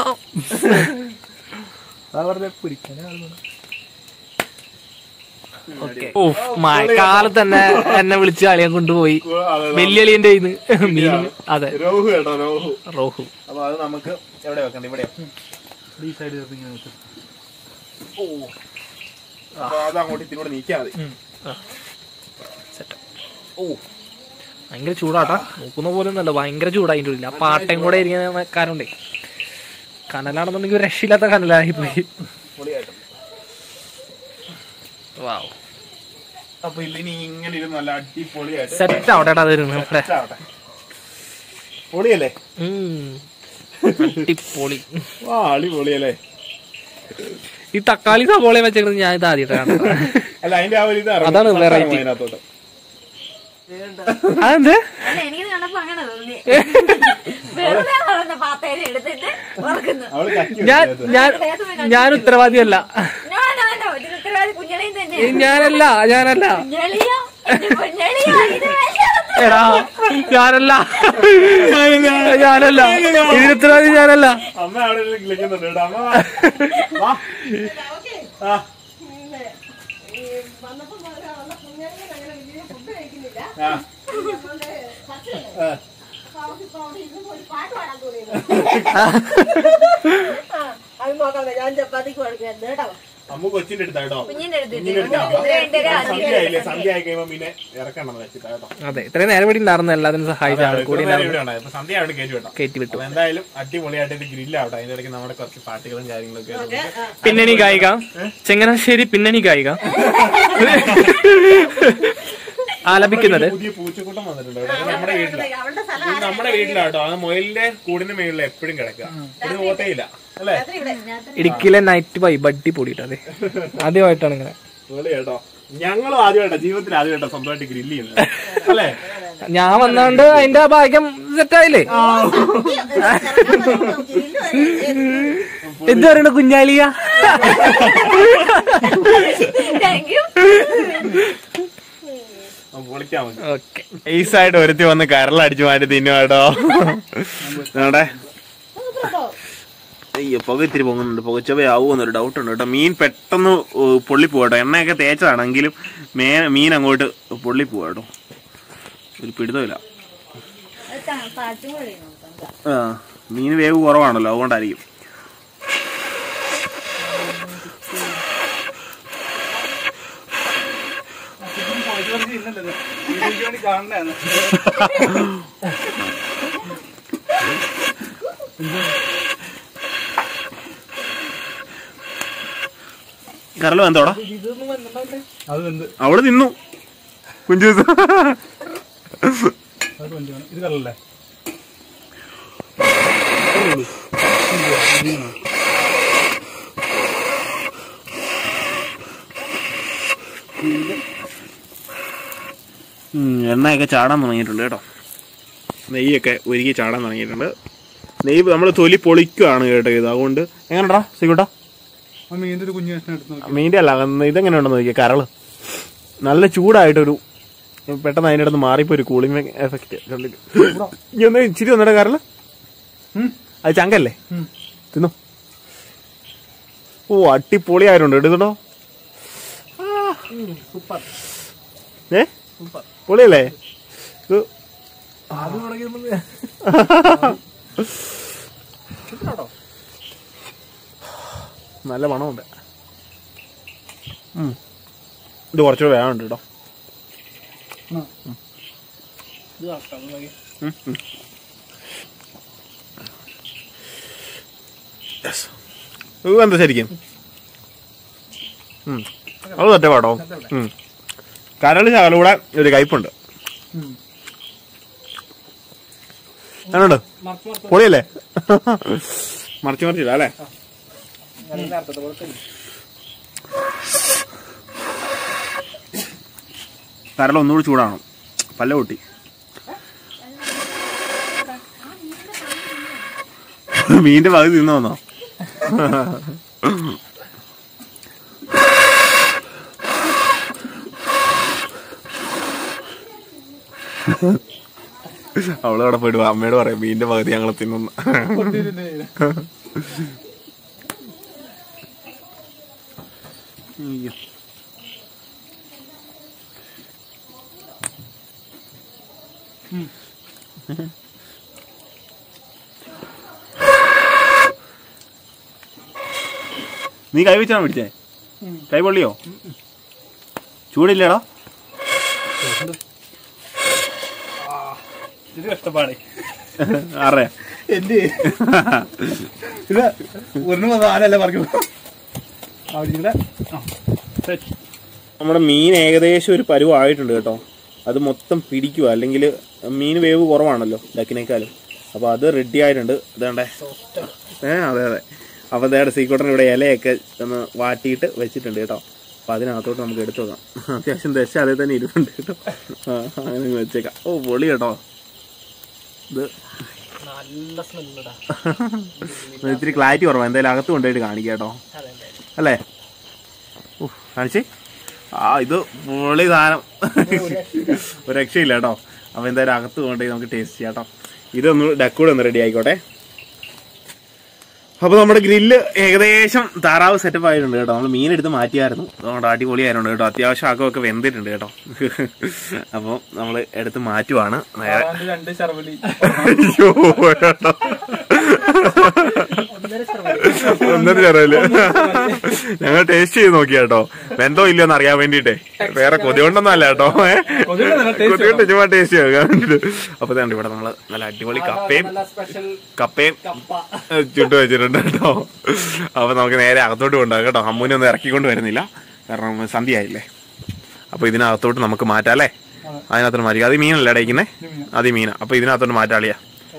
ഓക്കെ ഓ മഴക്കാലത്ത് തന്നെ എന്നെ വിളിച്ച് അളിയൻ കൊണ്ടുപോയി വലിയ അളിയന്റെ കയ്യിന്ന് മീൻ അതെ രോഹു കേട്ടോ രോഹു റോഹു അപ്പൊ അത് നമുക്ക് എവിടെ വെക്കണ്ട ഇവിടെ ഈ സൈഡ് ചേർത്ത് ഇങ്ങനെ വെച്ചു ഓ അപ്പൊ അത് അങ്ങോട്ട് ഇത്തിരി കൂടെ നീക്കിയാ മതി സെറ്റ് ഓ ഭയങ്കര ചൂടാട്ടാ നോക്കുന്ന പോലെ ഒന്നല്ല ഭയങ്കര ചൂടാ അതിൻ്റെ ഉള്ളിൽ ആ പാട്ടയും കൂടെ ഇരിക്കുന്ന കാരണമുണ്ടേ കനലാണെന്നുണ്ടെങ്കിൽ ഒരു രക്ഷയില്ലാത്ത കനലായി പോയി പൊളിയായിട്ടുണ്ട് വാവ് അപ്പൊ ഇതിനി ഇങ്ങനെ ഇരുന്ന് നല്ല അടിപൊളിയായിട്ട് സെറ്റ് ആവട്ടെ അത് ഇരുന്ന് ഇവിടെ set ആവട്ടെ പൊളിയല്ലേ ഉം. അടിപൊളി ആ അടിപൊളിയല്ലേ ഈ തക്കാളി സവോള വെച്ചേക്കുന്നത് ഞാൻ ഇത് ആദ്യമായിട്ടാണ് അല്ല അതിന്റെ ആ ഒരു ഇത് ഇറങ്ങും. അതാണ് മസാല variety. അതിനകത്തോട്ട് അതെന്ത് അല്ല എനിക്ക് കണ്ടപ്പോ അങ്ങനെ തോന്നി വെറുതെ നടന്ന പാത്തേനെ എടുത്തിട്ട് വറക്കുന്നു അവള് കക്കി ഞാൻ വെച്ചത്. ഞാൻ ഞാൻ ഉത്തരവാദിയല്ല ഞാനാണോ ഇതിന് ഉത്തരവാദി കുഞ്ഞളിയും തന്നെ ഏ, ഞാനല്ല ഞാനല്ല കുഞ്ഞളിയോ എന്റെ കുഞ്ഞളിയോ ഇത് വേണ്ട എടാ ഞാനല്ല ഞാനല്ല ഇതിന് ഉത്തരവാദി ഞാനല്ല അമ്മ അവിടെ ഇരുന്ന് കിളിക്കുന്നുണ്ട് കേട്ടോ അമ്മ വാ. വാ ആ വന്നപ്പോ വന്ന കുഞ്ഞാലിന് അങ്ങനെ വലിയ ഫുഡ് കഴിക്കുന്നില്ല ആ അതുകൊണ്ട് പച്ചയല്ലേ? ആ. അപ്പൊ അവർക്ക് ഇപ്പൊ അവിടെ ഇരുന്ന് ഒരു പാട്ട് പാടാൻ തോന്നിയത് അത് നോക്കാം ഞാൻ ചപ്പാത്തിക്ക് കൊടുക്കുന്നത് കേട്ടോ അമ്മ കൊച്ചിന്റെ അടുത്താ കേട്ടോ കുഞ്ഞിന്റെ അടുത്ത് കുഞ്ഞിന്റെ അടുത്താ രണ്ടര സന്ധ്യ ആയില്ലേ സന്ധ്യ ആയി കഴിയുമ്പോ പിന്നെ ഇറക്കണം വെച്ചിട്ടാ കേട്ടോ അതെ ഇത്രയും നേരം ഇവിടെ ഉണ്ടായിരുന്നു എല്ലാത്തിനും സഹായിച്ചാണ് കൂടി ഇത്ര നേരം ഇവിടെ ഉണ്ടായിരുന്നു. അപ്പൊ സന്ധ്യ അവിടെ കയറ്റി വിട്ടോ കയറ്റി വിട്ടു അപ്പൊ എന്തായാലും അടിപൊളിയായിട്ട് ഇത് ഗ്രില്ലാവട്ടെ അതിന്റെ ഇടയ്ക്ക് നമ്മുടെ കുറച്ച് പാട്ടുകളും കാര്യങ്ങളൊക്കെ ആയിട്ട് പിന്നണി ഗായിക ചെങ്ങനാശ്ശേരി പിന്നണി ഗായിക ആലപിക്കുന്നത് പുതിയ പൂച്ചക്കൂട്ടം വന്നിട്ടുണ്ട് ഇവിടെ. ഇത് നമ്മുടെ വീട്ടിലാ അവളുടെ സ്ഥലം ഇത് നമ്മുടെ വീട്ടിലാട്ടോ ആ മൊയിലിന്റെ കൂടിന്റെ മേളിൽ എപ്പോഴും കിടക്കുക ഒരു പോത്തേയില്ല അല്ലേ ഇടുക്കിയിലെ നൈറ്റ് വൈബ് അടിപൊളിയിട്ട് അതെ ആദ്യമായിട്ടാണ് ഇങ്ങനെ പൊളി കേട്ടോ ഞങ്ങളും ആദ്യമായിട്ടാ ജീവിതത്തിൽ ആദ്യമായിട്ടാ സ്വന്തമായിട്ട് ഗ്രില്ല് ചെയ്യുന്നത് അല്ലേ ഞാൻ വന്നോണ്ട് അതിന്റെ ആ ഭാഗ്യം സെറ്റായില്ലേ എന്ത് പറയണ കുഞ്ഞാലിയ താങ്ക് യു പൊളിക്കാൻ മതി ഓക്കെ ഈ സൈഡ് ഒരുത്തി വന്ന് കരളടിച്ചു മാറ്റി തിന്നു കേട്ടോ നമ്മുടെ അയ്യോ പുക ഇത്തിരി പൊങ്ങുന്നുണ്ട് പുകച്ചവയാവുമെന്നൊരു ഡൗട്ട് ഉണ്ട് കേട്ടോ മീൻ പെട്ടെന്ന് ഏഹ്, പൊള്ളിപ്പോവാട്ടോ എണ്ണയൊക്കെ തേച്ചതാണെങ്കിലും മേ മീൻ അങ്ങോട്ട് പൊള്ളിപ്പോവാ കേട്ടോ ഒരു പിടുത്തമില്ല ആ മീൻ വേവ് കുറവാണല്ലോ അതുകൊണ്ടായിരിക്കും വേണ്ടി കാണണേ കരൾ വെന്തോടാ അത് എന്ത് അവള് തിന്നു കുഞ്ചു അത് കൊണ്ടുപോകണം ഇത് കറല്ലേ ഉം, എണ്ണയൊക്കെ ചാടാൻ തുടങ്ങിയിട്ടുണ്ട് കേട്ടോ നെയ്യൊക്കെ ഒരുക്കി ചാടാൻ തുടങ്ങിയിട്ടുണ്ട് നെയ്യ് നമ്മൾ തൊലി പൊളിക്കുകയാണ് കേട്ടോ ഇത് അതുകൊണ്ട് എങ്ങനെടാ സിഗുട്ടാ ആ മീൻ്റെ ഒരു കുഞ്ഞു കഷ്ണം എടുത്ത് നോക്കി മീൻ്റെ അല്ല അന്ന് ഇതെങ്ങനെ ഉണ്ടെന്ന് നോക്കിയാൽ കരള് നല്ല ചൂടായിട്ടൊരു പെട്ടെന്ന് അതിൻ്റെ അടുത്ത് മാറിപ്പോ ഒരു കൂളിംഗ് എഫക്റ്റ് ഇനി ഒന്ന് ഇച്ചിരി ഒന്നിടെ കരള് അത് ചങ്കല്ലേ തിന്നു ഓ അടിപൊളിയായിട്ടുണ്ട് എടുത്തോ ഏ പൊളിയല്ലേ ഇത് നല്ല മണമുണ്ട് ഉം. ഇത് കുറച്ചുകൂടെ വേഗമുണ്ട് കേട്ടോ ഉം, ഉം. Yes. ഇത് എന്താ ശരിക്കും ഉം. അത് തറ്റ പാടോ ഉം. കരള് ശകലൂടെ ഒരു കയ്പുണ്ട് അതുകൊണ്ട് പൊളിയല്ലേ മറിച്ച് മറിച്ചില്ല അല്ലേ കരൾ ഒന്നുകൂടി ചൂടാണ് പല്ല പൊട്ടി മീന്റെ പകുതി തിന്നു വന്നോ അവളവിടെ പോയിട്ട് വാ, അമ്മയോട് പറയാം മീന്റെ പകുതി ഞങ്ങൾ തിന്നുന്നു അയ്യോ. നീ കൈ വെച്ചാണോ പിടിച്ചേ കൈ പൊള്ളിയോ ചൂടില്ലടാ ഇത് കഷ്ടപ്പാടേ അറിയാം എന്റെ ഇത് ഒരെണ്ണം നാലല്ല പറഞ്ഞു അവിടെ ആ സെറ്റ് നമ്മുടെ മീൻ ഏകദേശം ഒരു പരുവായിട്ടുണ്ട് കേട്ടോ അത് മൊത്തം പിടിക്കുക അല്ലെങ്കിൽ മീൻ വേവ് കുറവാണല്ലോ ഡക്കിനേക്കാളും അപ്പൊ അത് റെഡി ആയിട്ടുണ്ട് ഇതേണ്ടേ ഏ അതെ അതെ അപ്പൊ അതേടെ സീക്കോട്ടൻ ഇവിടെ ഇലയൊക്കെ ഒന്ന് വാട്ടിയിട്ട് വെച്ചിട്ടുണ്ട് കേട്ടോ അപ്പൊ അതിനകത്തോട്ട് നമുക്ക് എടുത്തു നോക്കാം അത്യാവശ്യം ദശ അതേ തന്നെ ഇരുന്നുണ്ട് കേട്ടോ ആ, അങ്ങനെ അങ്ങ് വെച്ചേക്കാം ഓ പൊളി കേട്ടോ ഇത് നല്ല സ്മെല്ലടാ ഇത് ഇത്തിരി ക്ലാരിറ്റി കുറവാണ് എന്തായാലും അകത്ത് കൊണ്ടുപോയിട്ട് കാണിക്കാം കേട്ടോ അല്ലേ ഓ കാണിച്ചേ ആ ഇത് പൊളി സാധനം ഒരു രക്ഷയില്ല കേട്ടോ അപ്പൊ എന്തായാലും അകത്ത് കൊണ്ടുപോയി നമുക്ക് ടേസ്റ്റ് ചെയ്യാം കേട്ടോ ഇതൊന്ന് ഡക്കൂടെ ഒന്ന് റെഡി ആയിക്കോട്ടെ അപ്പൊ നമ്മുടെ ഗ്രില്ല് ഏകദേശം താറാവ് സെറ്റപ്പ് ആയിട്ടുണ്ട് കേട്ടോ നമ്മൾ മീൻ എടുത്ത് മാറ്റിയായിരുന്നു അതുകൊണ്ട് അടിപൊളിയായിട്ടുണ്ട് കേട്ടോ അത്യാവശ്യം ആക്കമൊക്കെ വെന്തിട്ടുണ്ട് കേട്ടോ അപ്പോൾ നമ്മൾ എടുത്ത് മാറ്റുവാണ് നേരെ രണ്ട് ശർവലി അയ്യോ, കേട്ടോ. ഒന്നര ചെറല് ഞങ്ങൾ ടേസ്റ്റ് ചെയ്ത് നോക്കി കേട്ടോ വെന്തോ ഇല്ലയോ എന്ന് അറിയാൻ വേണ്ടിട്ടേ വേറെ കൊതി കൊണ്ടൊന്നും അല്ല കേട്ടോ ഏ? കൊതി കൊണ്ട് ചുമ്മാ ടേസ്റ്റ് ചെയ്യാൻ വേണ്ടിട്ട് അപ്പൊ ഇതാണ്ട് ഇവിടെ നമ്മള് നല്ല അടിപൊളി കപ്പയും സ്പെഷ്യൽ കപ്പയും ഏ, ചുട്ടു വെച്ചിട്ടുണ്ട് കേട്ടോ അപ്പൊ നമുക്ക് നേരെ അകത്തോട്ട് കൊണ്ടുപോകാം കേട്ടോ അമ്മൂനെ ഒന്നും ഇറക്കിക്കൊണ്ട് വരുന്നില്ല കാരണം സന്ധ്യയായില്ലേ അപ്പൊ ഇതിനകത്തോട്ട് നമുക്ക് മാറ്റാം അല്ലേ അതിനകത്തോട്ട് മാറ്റി അത് ഈ മീനല്ലേ അടയ്ക്കുന്നേ അത് ഈ മീനാ അപ്പൊ ഇതിനകത്തോട്ട് മാറ്റാളിയാ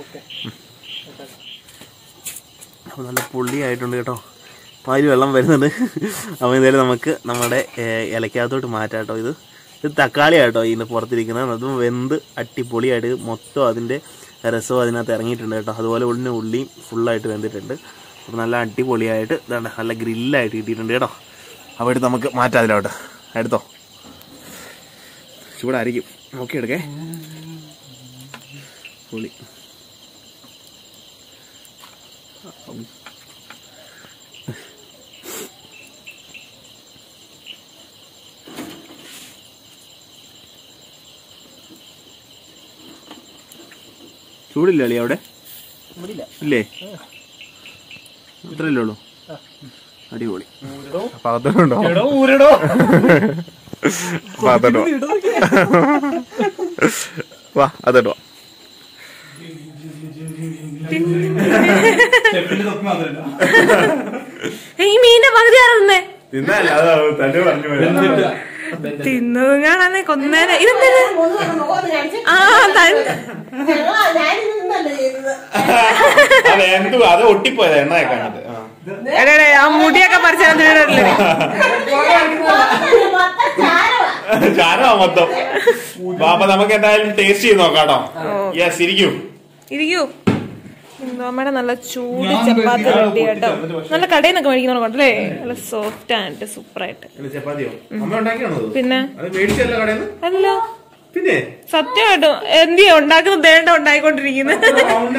അപ്പൊ നല്ല പുള്ളിയായിട്ടുണ്ട് കേട്ടോ പാല് വെള്ളം വരുന്നുണ്ട് അപ്പോൾ എന്തായാലും നമുക്ക് നമ്മുടെ ഏഹ്, ഇലക്കകത്തോട്ട് മാറ്റാം കേട്ടോ ഇത് ഇത് തക്കാളി കേട്ടോ ഇതിന് പുറത്തിരിക്കുന്നത് അതും വെന്ത് അടിപൊളിയായിട്ട് മൊത്തം അതിൻ്റെ രസവും അതിനകത്ത് ഇറങ്ങിയിട്ടുണ്ട് കേട്ടോ അതുപോലെ ഉള്ളിന് ഉള്ളിയും ഫുള്ളായിട്ട് വെന്തിട്ടുണ്ട് അപ്പോൾ നല്ല അടിപൊളിയായിട്ട് ഇതാണ്ട് നല്ല ഗ്രില്ലായിട്ട് കിട്ടിയിട്ടുണ്ട് കേട്ടോ അപ്പോൾ എടുത്ത് നമുക്ക് മാറ്റാം അതിലോട്ട് എടുത്തോ ചൂടായിരിക്കും നോക്കി എടുക്കേ പൊളി ചൂടില്ല അളി അവിടെ ഇല്ലേ അത്രയല്ലേ ഉള്ളൂ അടിപൊളി അപ്പൊ അകത്തോട്ടുണ്ടോ ഊരടോ അപ്പൊ അകത്തോട്ട് വാ വാ അതോട്ട് വാ സ്റ്റെപ്പിന്റെ തൊപ്പി മാത്രമല്ല ഈ മീനിന്റെ പകുതി ആരെന്നേ തിന്നല്ല അത് തന്നെ പറഞ്ഞു തിന്നതും കാണാതെ കൊന്നേനെ ഇതെന്താ ആ തൻ അത് എന്തു അത് ഒട്ടിപ്പോയത് എണ്ണയൊക്കെ അതിനകത്ത്. ആ. എടേ, എടേ, ആ മുടിയൊക്കെ പറിച്ചില്ലേ ചാനോ മൊത്തം വാ, അപ്പൊ നമുക്ക് എന്തായാലും ടേസ്റ്റ് ചെയ്ത് നോക്കാം കേട്ടോ യെസ് ഇരിക്കും ഇരിക്കൂ അമ്മയുടെ നല്ല ചൂട് ചപ്പാത്തി റെഡി കേട്ടോ നല്ല കടയിൽ നിന്നൊക്കെ മേടിക്കുന്ന കൊണ്ടല്ലേ നല്ല സോഫ്റ്റ് ആയിട്ട് സൂപ്പർ ആയിട്ട് ചപ്പാത്തിയോ അമ്മ ഉണ്ടാക്കിയാണോ അത്? പിന്നെ അത് മേടിച്ചല്ലോ കടയിൽ നിന്ന് അല്ല പിന്നെ സത്യമായിട്ടും എന്ത് ചെയ്യാ ഉണ്ടാക്കുന്നത് ദേണ്ട ഉണ്ടായിക്കൊണ്ടിരിക്കുന്നത്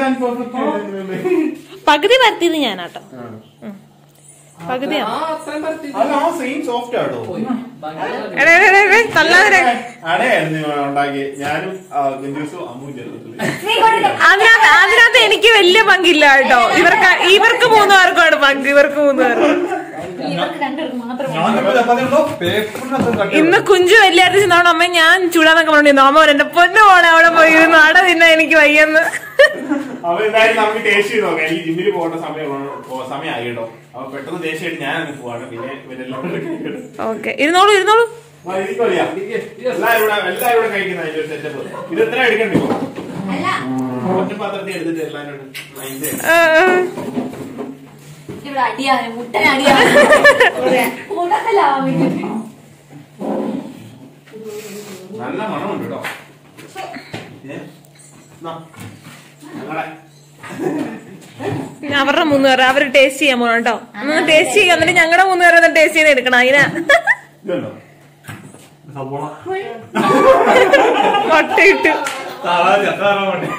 പകുതി പരത്തിയത് ഞാനാട്ടോ ഉം. പകുതിയാ സെയിം സോഫ്റ്റ് ആട്ടോ എടേ എടേ, എടേ, എടേ, തല്ലാതെ അടയായിരുന്നു ഞാൻ ഉണ്ടാക്കി ഞാനും ആ, ഗഞ്ചൂസും അമ്മും ചേർന്നിട്ടില്ല അതിനകത്ത് അതിനകത്ത് എനിക്ക് വലിയ പങ്കില്ല കേട്ടോ ഇവർക്ക് ഇവർക്ക് മൂന്ന് പേർക്കാണ് പങ്ക് ഇവർക്ക് മൂന്ന് പേർക്ക് ഇവർക്ക് രണ്ടുപേർക്ക് മാത്രം ഞാൻ ഇപ്പൊ ചപ്പാത്തി ഉണ്ടോ പേപ്പറിനകത്ത് കട്ട് ഇന്ന് കുഞ്ചു വലിയ അടുത്ത് അമ്മ ഞാൻ ചൂടാന്നൊക്കെ പറഞ്ഞിരുന്നു അമ്മ പറഞ്ഞു, എന്റെ പൊന്നു പോണെ അവിടെ പോയി ഇരുന്നു അട തിന്നാ എനിക്ക് വയ്യെന്ന് അപ്പൊ എന്തായാലും നമുക്ക് ടേസ്റ്റ് ചെയ്ത് നോക്കാം എനിക്ക് ജിമ്മിൽ പോകേണ്ട സമയം സമയമായി കേട്ടോ അപ്പൊ പെട്ടെന്ന് ടേസ്റ്റ് ചെയ്തിട്ട് ഞാൻ അങ്ങ് പോവാണ് പിന്നെ ഇവരെല്ലാം കൂടെ കഴിക്കട്ടെ. ഓക്കെ ഇരുന്നോളൂ ഇരുന്നോളൂ ആ, ഇരിക്കോ, ലിയ? എല്ലാവരും കൂടെ എല്ലാവരും കൂടെ കഴിക്കുന്ന അതിന്റെ ഒരു സെറ്റപ്പ് ഇത് എത്ര എടുക്കണ്ടോ അല്ല ഒറ്റ പാത്രത്തിൽ എടുത്തിട്ട് എല്ലാവരും അതിന്റെ ആ, ആ. ഇവിടെ അടിയാണ് മുട്ടൻ അടിയാണ് മുട്ടത്തിലാവാൻ വേണ്ടി നല്ല മണമുണ്ട് കേട്ടോ ഏ? എന്നാ, ഞങ്ങളെ പിന്നെ അവരുടെ മൂന്ന് പേര് അവര് ടേസ്റ്റ് ചെയ്യാൻ പോകണം കേട്ടോ ഒന്ന് ടേസ്റ്റ് ചെയ്യാം എന്നിട്ട് ഞങ്ങളുടെ മൂന്ന് പേരെ ടേസ്റ്റ് ചെയ്യാൻ എടുക്കണം അതിനാ ഇതുണ്ടോ സവോള കൊട്ടയിട്ട് താറാ ചത്താറാ വേണ്ടേ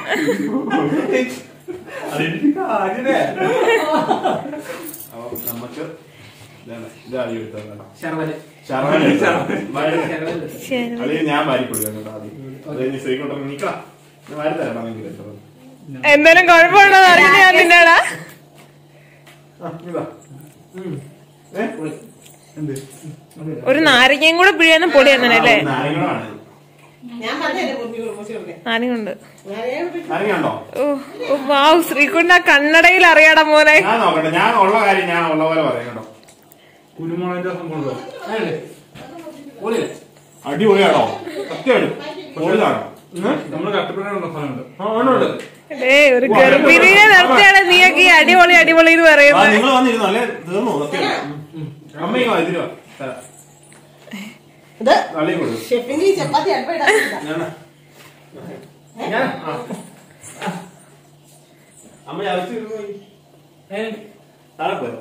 അതെനിക്ക് കാര്യല്ലേ അപ്പൊ നമുക്ക് ഇതാണ് ഇത് ആദ്യം എടുത്തതാണ് ശർവല് ശർവന ശരി അത് ഞാൻ വാരി കൊടുക്കാം കേട്ടോ ആദ്യം അത് കഴിഞ്ഞ് ശ്രീകുട്ടൻ നിക്കണം ഞാൻ വാരി തരണം എന്നെങ്കിലും ശർവന. എന്തായാലും കുഴപ്പമുണ്ടോ അറിഞ്ഞിട്ട് ഞാൻ നിന്നോടാ ആ, ഇതാ. ഏ? എന്ത്? ഒരു നാരങ്ങയും കൂടെ പിഴിയുന്ന പൊടി തന്നെ അല്ലേ ആ, നാരങ്ങകളാണ്. ഞാൻ പറഞ്ഞല്ലേ കുട്ടി കുറിച്ച് കൊടുക്കാൻ നാരങ്ങ ഉണ്ട് നാരങ്ങയുണ്ടോ ഓ വാവ് ശ്രീകുണ്ട കണ്ണടയിൽ അറിയാടാ മോനെ ഞാൻ നോക്കട്ടെ ഞാൻ ഉള്ള കാര്യം ഞാൻ ഉള്ള പോലെ പറയാം കേട്ടോ കുരുമുളകിന്റെ സംഭവം ഉണ്ടോ അടിപൊളിയാണോ സത്യമായിട്ട് പൊളിതാണോ നമ്മള് കട്ടപ്പനയുള്ള സാധനമുണ്ട് ആ ആണോട് ഏ ഒരു ഗർഭിണിയെ നിർത്തിയാണ് നീയൊക്കെ ഈ അടിപൊളി അടിപൊളി എന്ന് ആ പറയുന്നത് നിങ്ങൾ വന്നിരുന്നു അല്ലേ തീർന്നു സത്യം അമ്മയ്ക്ക് വാ ഇതിന് വാ തരാം ഇത് തള്ളി കൊടുക്കും ഷെഫിന്റെ ഈ ചപ്പാത്തി അടുപ്പിടാ ഞാൻ ഞാൻ ആ. അമ്മ അകത്തിരുന്നു പോയി താഴെ പോയോ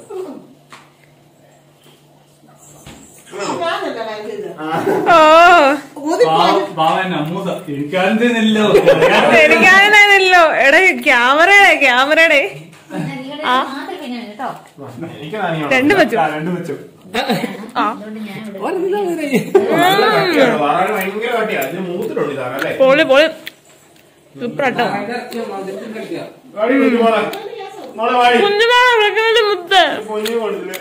ഞാനല്ല വാങ്ങിയത് ഇത്. ആ ഓ ഊതിപ്പോയി. ബാവൻ അമ്മൂസ എനിക്കാരും ചെയ്യുന്നില്ലോ എനിക്കാണല്ലോ എടേ ക്യാമറയുടെ ക്യാമറയുടെ ആ. മാത്രം പിന്നെ കേട്ടോ എനിക്ക് നാനിയാണ്. രണ്ട് വെച്ചു. ആ, രണ്ട് വെച്ചു ആ അതുകൊണ്ട് ഞാൻ നല്ല കട്ടിയാണ്. വാഴ ഭയങ്കര കട്ടിയാ ഇതിന് മൂത്തിട്ടുണ്ട് ഇതാണ് അല്ലേ പൊളി പൊളി സൂപ്പർ കേട്ടോ വാടി കുഞ്ഞു മോളെ മോളെ വാടി കുഞ്ഞുമാളെ വിളിക്കുന്നത് മുത്ത് കുഞ്ഞു കൊടുത്തില്ലേ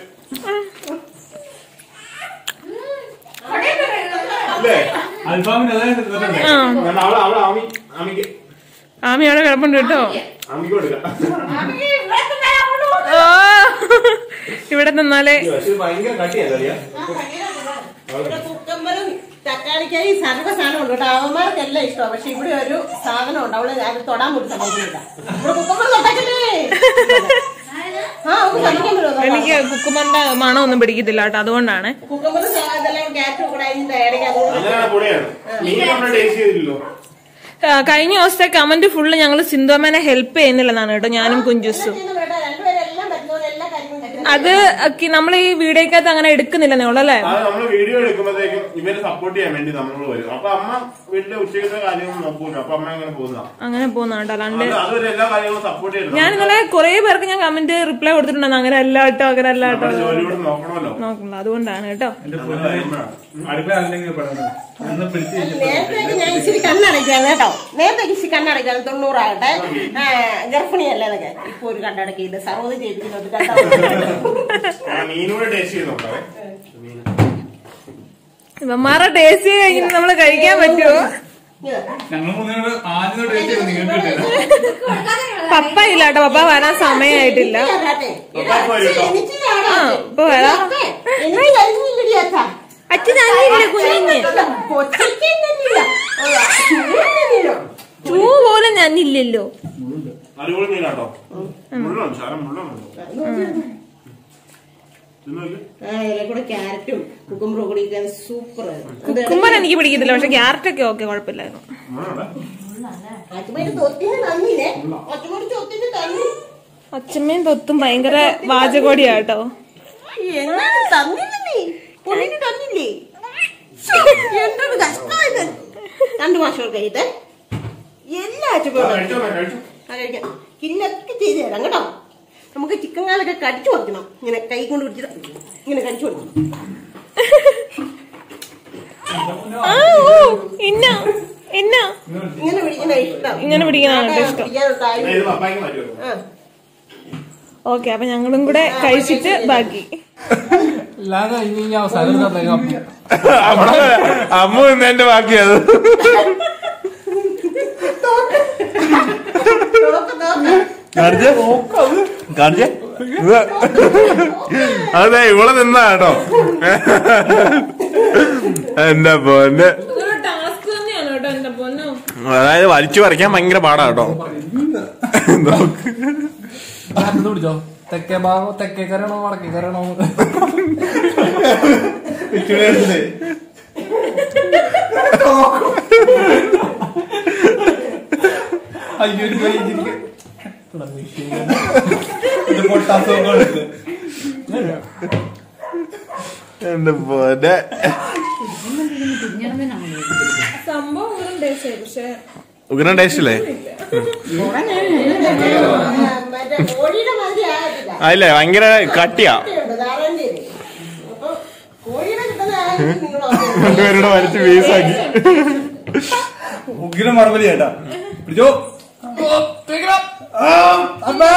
അല്ലേ അൽഫാമിന് അതായത് ഇട്ടിട്ടുണ്ട്. ആ ഞാൻ അവളെ അവളെ ആമി ആമിക്ക് ആമി അവിടെ കിടപ്പുണ്ട് കേട്ടോ ആമിക്ക് കൊടുക്കാം ഓ ഇവിടെ നിന്നാലേ പക്ഷെ ഇത് ഭയങ്കര കട്ടിയല്ലേ ഇവിടെ കുക്കമ്പറും തക്കാളിക്കായി സർവ്വ സാധനം ഉണ്ട് കേട്ടോ അവന്മാർക്കെല്ലാം ഇഷ്ടമാണ് പക്ഷെ ഇവിടെ ഒരു സാധനം ഉണ്ട് അവള് അത് തൊടാൻ കൂടി സമ്മതിക്കില്ല ഇവിടെ കുക്കമ്പർ തൊട്ടാക്കല്ലേ ആ അവൾക്ക് സമ്മതിക്കാൻ പറ്റുമോ എനിക്ക് കുക്കുമറിന്റെ മണം ഒന്നും പിടിക്കത്തില്ല കേട്ടോ അതുകൊണ്ടാണ് കുക്കമ്പർ ഇതെല്ലാം ക്യാരറ്റും കൂടെ അതിന്റെ ഇടയ്ക്ക് അതുകൊണ്ട് അങ്ങനെ പൊളിയാണ് മീൻ നമ്മൾ ടേസ്റ്റ് ചെയ്തില്ലല്ലോ ആ, കഴിഞ്ഞ ദിവസത്തെ കമന്റ് ഫുള്ള് ഞങ്ങൾ സിന്ധുവമ്മനെ ഹെൽപ്പ് ചെയ്യുന്നില്ലെന്നാണ് കേട്ടോ ഞാനും കുഞ്ചുസും ചെയ്യുന്ന വേണ്ട രണ്ടുപേരും എല്ലാം പറ്റുന്നവരെ എല്ലാ കാര്യങ്ങളും പറ്റും അത് നമ്മൾ ഈ വീഡിയോക്കകത്ത് അങ്ങനെ എടുക്കുന്നില്ലെന്നേ ഉള്ളൂ അല്ലേ അത് നമ്മൾ വീഡിയോ എടുക്കുമ്പോഴത്തേക്കും ഇവരെ സപ്പോർട്ട് ചെയ്യാൻ വേണ്ടി നമ്മൾ വരും അപ്പൊ അമ്മ വീട്ടിലെ ഉച്ചക്കത്തെ കാര്യങ്ങൾ നോക്കൂല അപ്പൊ അമ്മ അങ്ങനെ പോകുന്ന അങ്ങനെ പോകുന്ന കേട്ടോ അല്ലാണ്ട് അതൊരു എല്ലാ കാര്യങ്ങളും സപ്പോർട്ട് ചെയ്യണം ഞാൻ ഇന്നലെ കുറെ പേർക്ക് ഞാൻ കമന്റ് റിപ്ലൈ കൊടുത്തിട്ടുണ്ടെന്ന് അങ്ങനെ അല്ല കേട്ടോ അങ്ങനെ അല്ല കേട്ടോ നമ്മുടെ ജോലിയോട് നോക്കണമല്ലോ നോക്കണ്ട അതുകൊണ്ടാണ് കേട്ടോ എന്റെ പൊന്നു അടുക്കള അല്ലെങ്കിൽ പെടുന്നത് ഒന്ന് പിടിച്ച് കഴിഞ്ഞപ്പോ നേരത്തേക്ക് ഞാൻ ഇച്ചിരി കണ്ണടയ്ക്കാണ് കേട്ടോ നേരത്തേക്ക് ഇച്ചിരി കണ്ണടയ്ക്കാണ് തൊണ്ണൂറാകട്ടെ ആ, ഗർഭിണിയല്ലേ എന്നൊക്കെ ഇപ്പൊ ഒരു കണ്ണടക്കിയിട്ട് സർവ്വത ചെയ്തിട്ടുണ്ട് കേട്ടോ മീനൂടെ ടേസ്റ്റ് ചെയ്ത് നോക്കാവേ മീൻ ഇവന്മാരുടെ ടേസ്റ്റ് കഴിഞ്ഞിട്ട് നമ്മള് കഴിക്കാൻ പറ്റുമോ ഞങ്ങൾ മൂന്നിനോട് ആദ്യം ടേസ്റ്റ് ചെയ്ത് നിങ്ങൾ കിട്ടില്ല പപ്പ ഇല്ല കേട്ടോ പപ്പ വരാൻ സമയമായിട്ടില്ല ആ ഇപ്പൊ വരാം എനിക്ക് കഴിഞ്ഞില്ലടി അച്ഛാ അച്ഛൻ അറിയില്ല കുഞ്ഞിന് കൊച്ചയ്ക്ക് തന്നില്ല ചൂ പോലും ഞാനില്ലല്ലോ അടിപൊളി മീനാട്ടോ മുള്ളുണ്ട് ശാലം മുള്ളുണ്ട് കൂടെ ക്യാരറ്റും കുക്കുമ്പറും കൂടി സൂപ്പർ കുക്കുമ്പർ എനിക്ക് പിടിക്കത്തില്ല പക്ഷെ ക്യാരറ്റ് ഒക്കെ ഓക്കെ കുഴപ്പമില്ലായിരുന്നു അച്ഛമ്മയുടെ തൊത്തിന് തന്നില്ലേ അച്ഛമ്മയുടെ തൊത്തിന് തന്നി അച്ഛമ്മയും തൊത്തും ഭയങ്കര വാചകോടിയാ കേട്ടോ എങ്ങനെ തന്നില്ല നീ പൊന്നിന് തന്നില്ലേ ശ്ശോ, എന്തൊരു കഷ്ടമായത് രണ്ടു മാസം കഴിയട്ടെ എല്ലാ അച്ഛമ്മയും കഴിച്ചോ കഴിച്ചു ആ, കഴിക്കാം കില്ലൊക്കെ ചെയ്ത് തരാം കേട്ടോ നമുക്ക് ചിക്കൻ കാലൊക്കെ കടിച്ചു കൊടുക്കണം ഇങ്ങനെ കൈ കൊണ്ട് പിടിച്ചിട്ട് ഇങ്ങനെ കടിച്ചു കൊടുക്കണം ആ ഓ ഇന്ന ഇന്ന ഇങ്ങനെ പിടിക്കുന്ന ഇഷ്ടം ഇങ്ങനെ പിടിക്കുന്നതാണ് കേട്ടോ ഇഷ്ടം പിടിക്കാനുള്ള താല്പര്യം. ഇത് പപ്പായ്ക്ക് മാറ്റി വെക്കും ആ. ഓക്കെ അപ്പൊ ഞങ്ങളും കൂടെ കഴിച്ചിട്ട് ബാക്കി എല്ലാം കഴിഞ്ഞ് കഴിഞ്ഞാൽ അവസാനം തന്നേക്കാം അമ്മ എന്റെ ബാക്കിയത് നോക്ക്, നോക്ക്. കാണിച്ചേ കാണിച്ചേ അതെ ഇവിടെ നിന്നാ കേട്ടോ എന്റെ പൊന്ന് ടാസ്ക് തന്നെയാണ് കേട്ടോ എന്റെ പൊന്നു അതായത് വലിച്ചു പറിക്കാൻ ഭയങ്കര പാടാ കേട്ടോ നോക്ക്. അടുത്ത് പിടിച്ചോ തെക്കേ ഭാഗം തെക്കേ കരയണോ വടക്കേ കരയണോ അയ്യോ ഒരു കൈ ഇരിക്ക്. ഇത് പൊട്ടാത്തോ എടുത്ത് എന്റെ പോലെ സംഭവം ഒന്നും ടേസ്റ്റ് ആയി പക്ഷെ ഉഗ്രം ടേസ്റ്റ് അല്ലേ മറ്റേ കോഴിയുടെ മാതിരി ആകത്തില്ല അതില്ലേ ഭയങ്കര കട്ടിയാ ഉണ്ട് ധാരാളം അപ്പൊ കോഴിയുടെ കിട്ടുന്ന ആണെങ്കിൽ നിങ്ങൾ രണ്ടുപേരുടെ വലിച്ച് വീസാക്കി ഉഗ്രം മറുപടി ചേട്ടാ പിടിച്ചോ ആ, അമ്മ.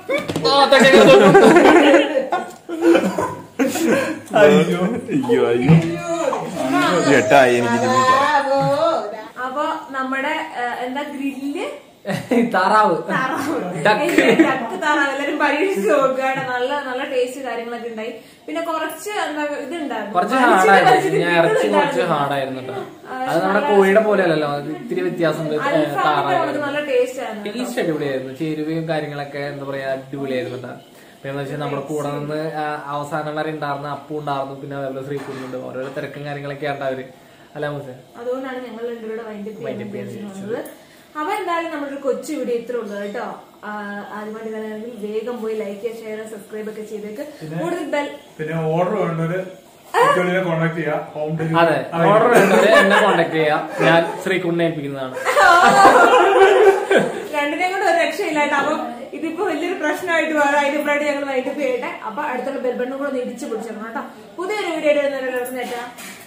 അയ്യോ അയ്യോ അയ്യോ ചേട്ടായി എനിക്ക് ചിന്തിക്കാം അപ്പൊ നമ്മുടെ ആ, എന്താ ഗ്രില്ല് താറാവ് ഡക്ക് താറാവ് എല്ലാരും പരീക്ഷിച്ച് നോക്കുകയാണ് നല്ല നല്ല ടേസ്റ്റ് കാര്യങ്ങളൊക്കെ ഉണ്ടായി പിന്നെ കുറച്ച് എന്താ ഇതുണ്ടായിരുന്നു കുറച്ച് വലിച്ചിട്ട് ഹാർഡായിരുന്നു വലിച്ചിട്ട് ഞാൻ ഇറച്ചി കുറച്ച് ഇട്ടുണ്ടായിരുന്നു. ഹാർഡായിരുന്നു കേട്ടോ അത് നമ്മുടെ കോഴിയുടെ പോലെ അല്ലല്ലോ അത് ഇത്തിരി വ്യത്യാസമുണ്ട് അൽഫാമിന്റെ താറാവ് നമുക്ക് നല്ല ടേസ്റ്റ് ആയിരുന്നു ടേസ്റ്റ് അടിപൊളിയായിരുന്നു ചേരുവയും കാര്യങ്ങളൊക്കെ എന്താ പറയാ അടിപൊളിയായിരുന്നു കേട്ടോ പിന്നെ വെച്ചാൽ നമ്മുടെ കൂടെ നിന്ന് ആ, അവസാനം വരെ ഉണ്ടായിരുന്ന അപ്പു ഉണ്ടായിരുന്നു പിന്നെ അതേപോലെ ശ്രീകുഞ്ഞുണ്ട് ഓരോരോ തിരക്കും കാര്യങ്ങളൊക്കെ ഉണ്ട് അവര് അല്ല മുസേ അതുകൊണ്ടാണ് ഞങ്ങൾ രണ്ടുപേരുടെ വൈൻഡപ്പ് വന്നത് അപ്പൊ എന്തായാലും നമ്മുടെ കൊച്ചു വീഡിയോ ഇത്ര ഉള്ളൂ കേട്ടോ ആ, ആദ്യമായിട്ട് കാണുകയാണെങ്കിൽ വേഗം പോയി ലൈക്ക് ഷെയർ സബ്സ്ക്രൈബ് ഒക്കെ ചെയ്തേക്ക് കൂടുതൽ ബെൽ പിന്നെ ഓർഡർ വേണ്ടവര് കോൺടാക്ട് ചെയ്യാം ഹോം അതെ ഓർഡർ വേണ്ടത് എന്നെ കോണ്ടാക്ട് ചെയ്യാം ഞാൻ ശ്രീകുണ്ണിനെ ഏൽപ്പിക്കുന്നതാണ് രണ്ടിനെയും കൂടെ ഒരു രക്ഷയില്ലായിട്ട് അപ്പം ഇതിപ്പോ വലിയൊരു പ്രശ്നമായിട്ട് വേറെ അതിന്റെ ഞങ്ങൾ വൈകിട്ട് ചെയ്യട്ടെ അപ്പൊ അടുത്തുള്ള ബെൽബണ്ണും കൂടെ ഒന്ന് ഇടിച്ചു പിടിച്ചേക്കണം കേട്ടോ പുതിയൊരു വീഡിയോ എല്ലാവർക്കും നേട്ടാ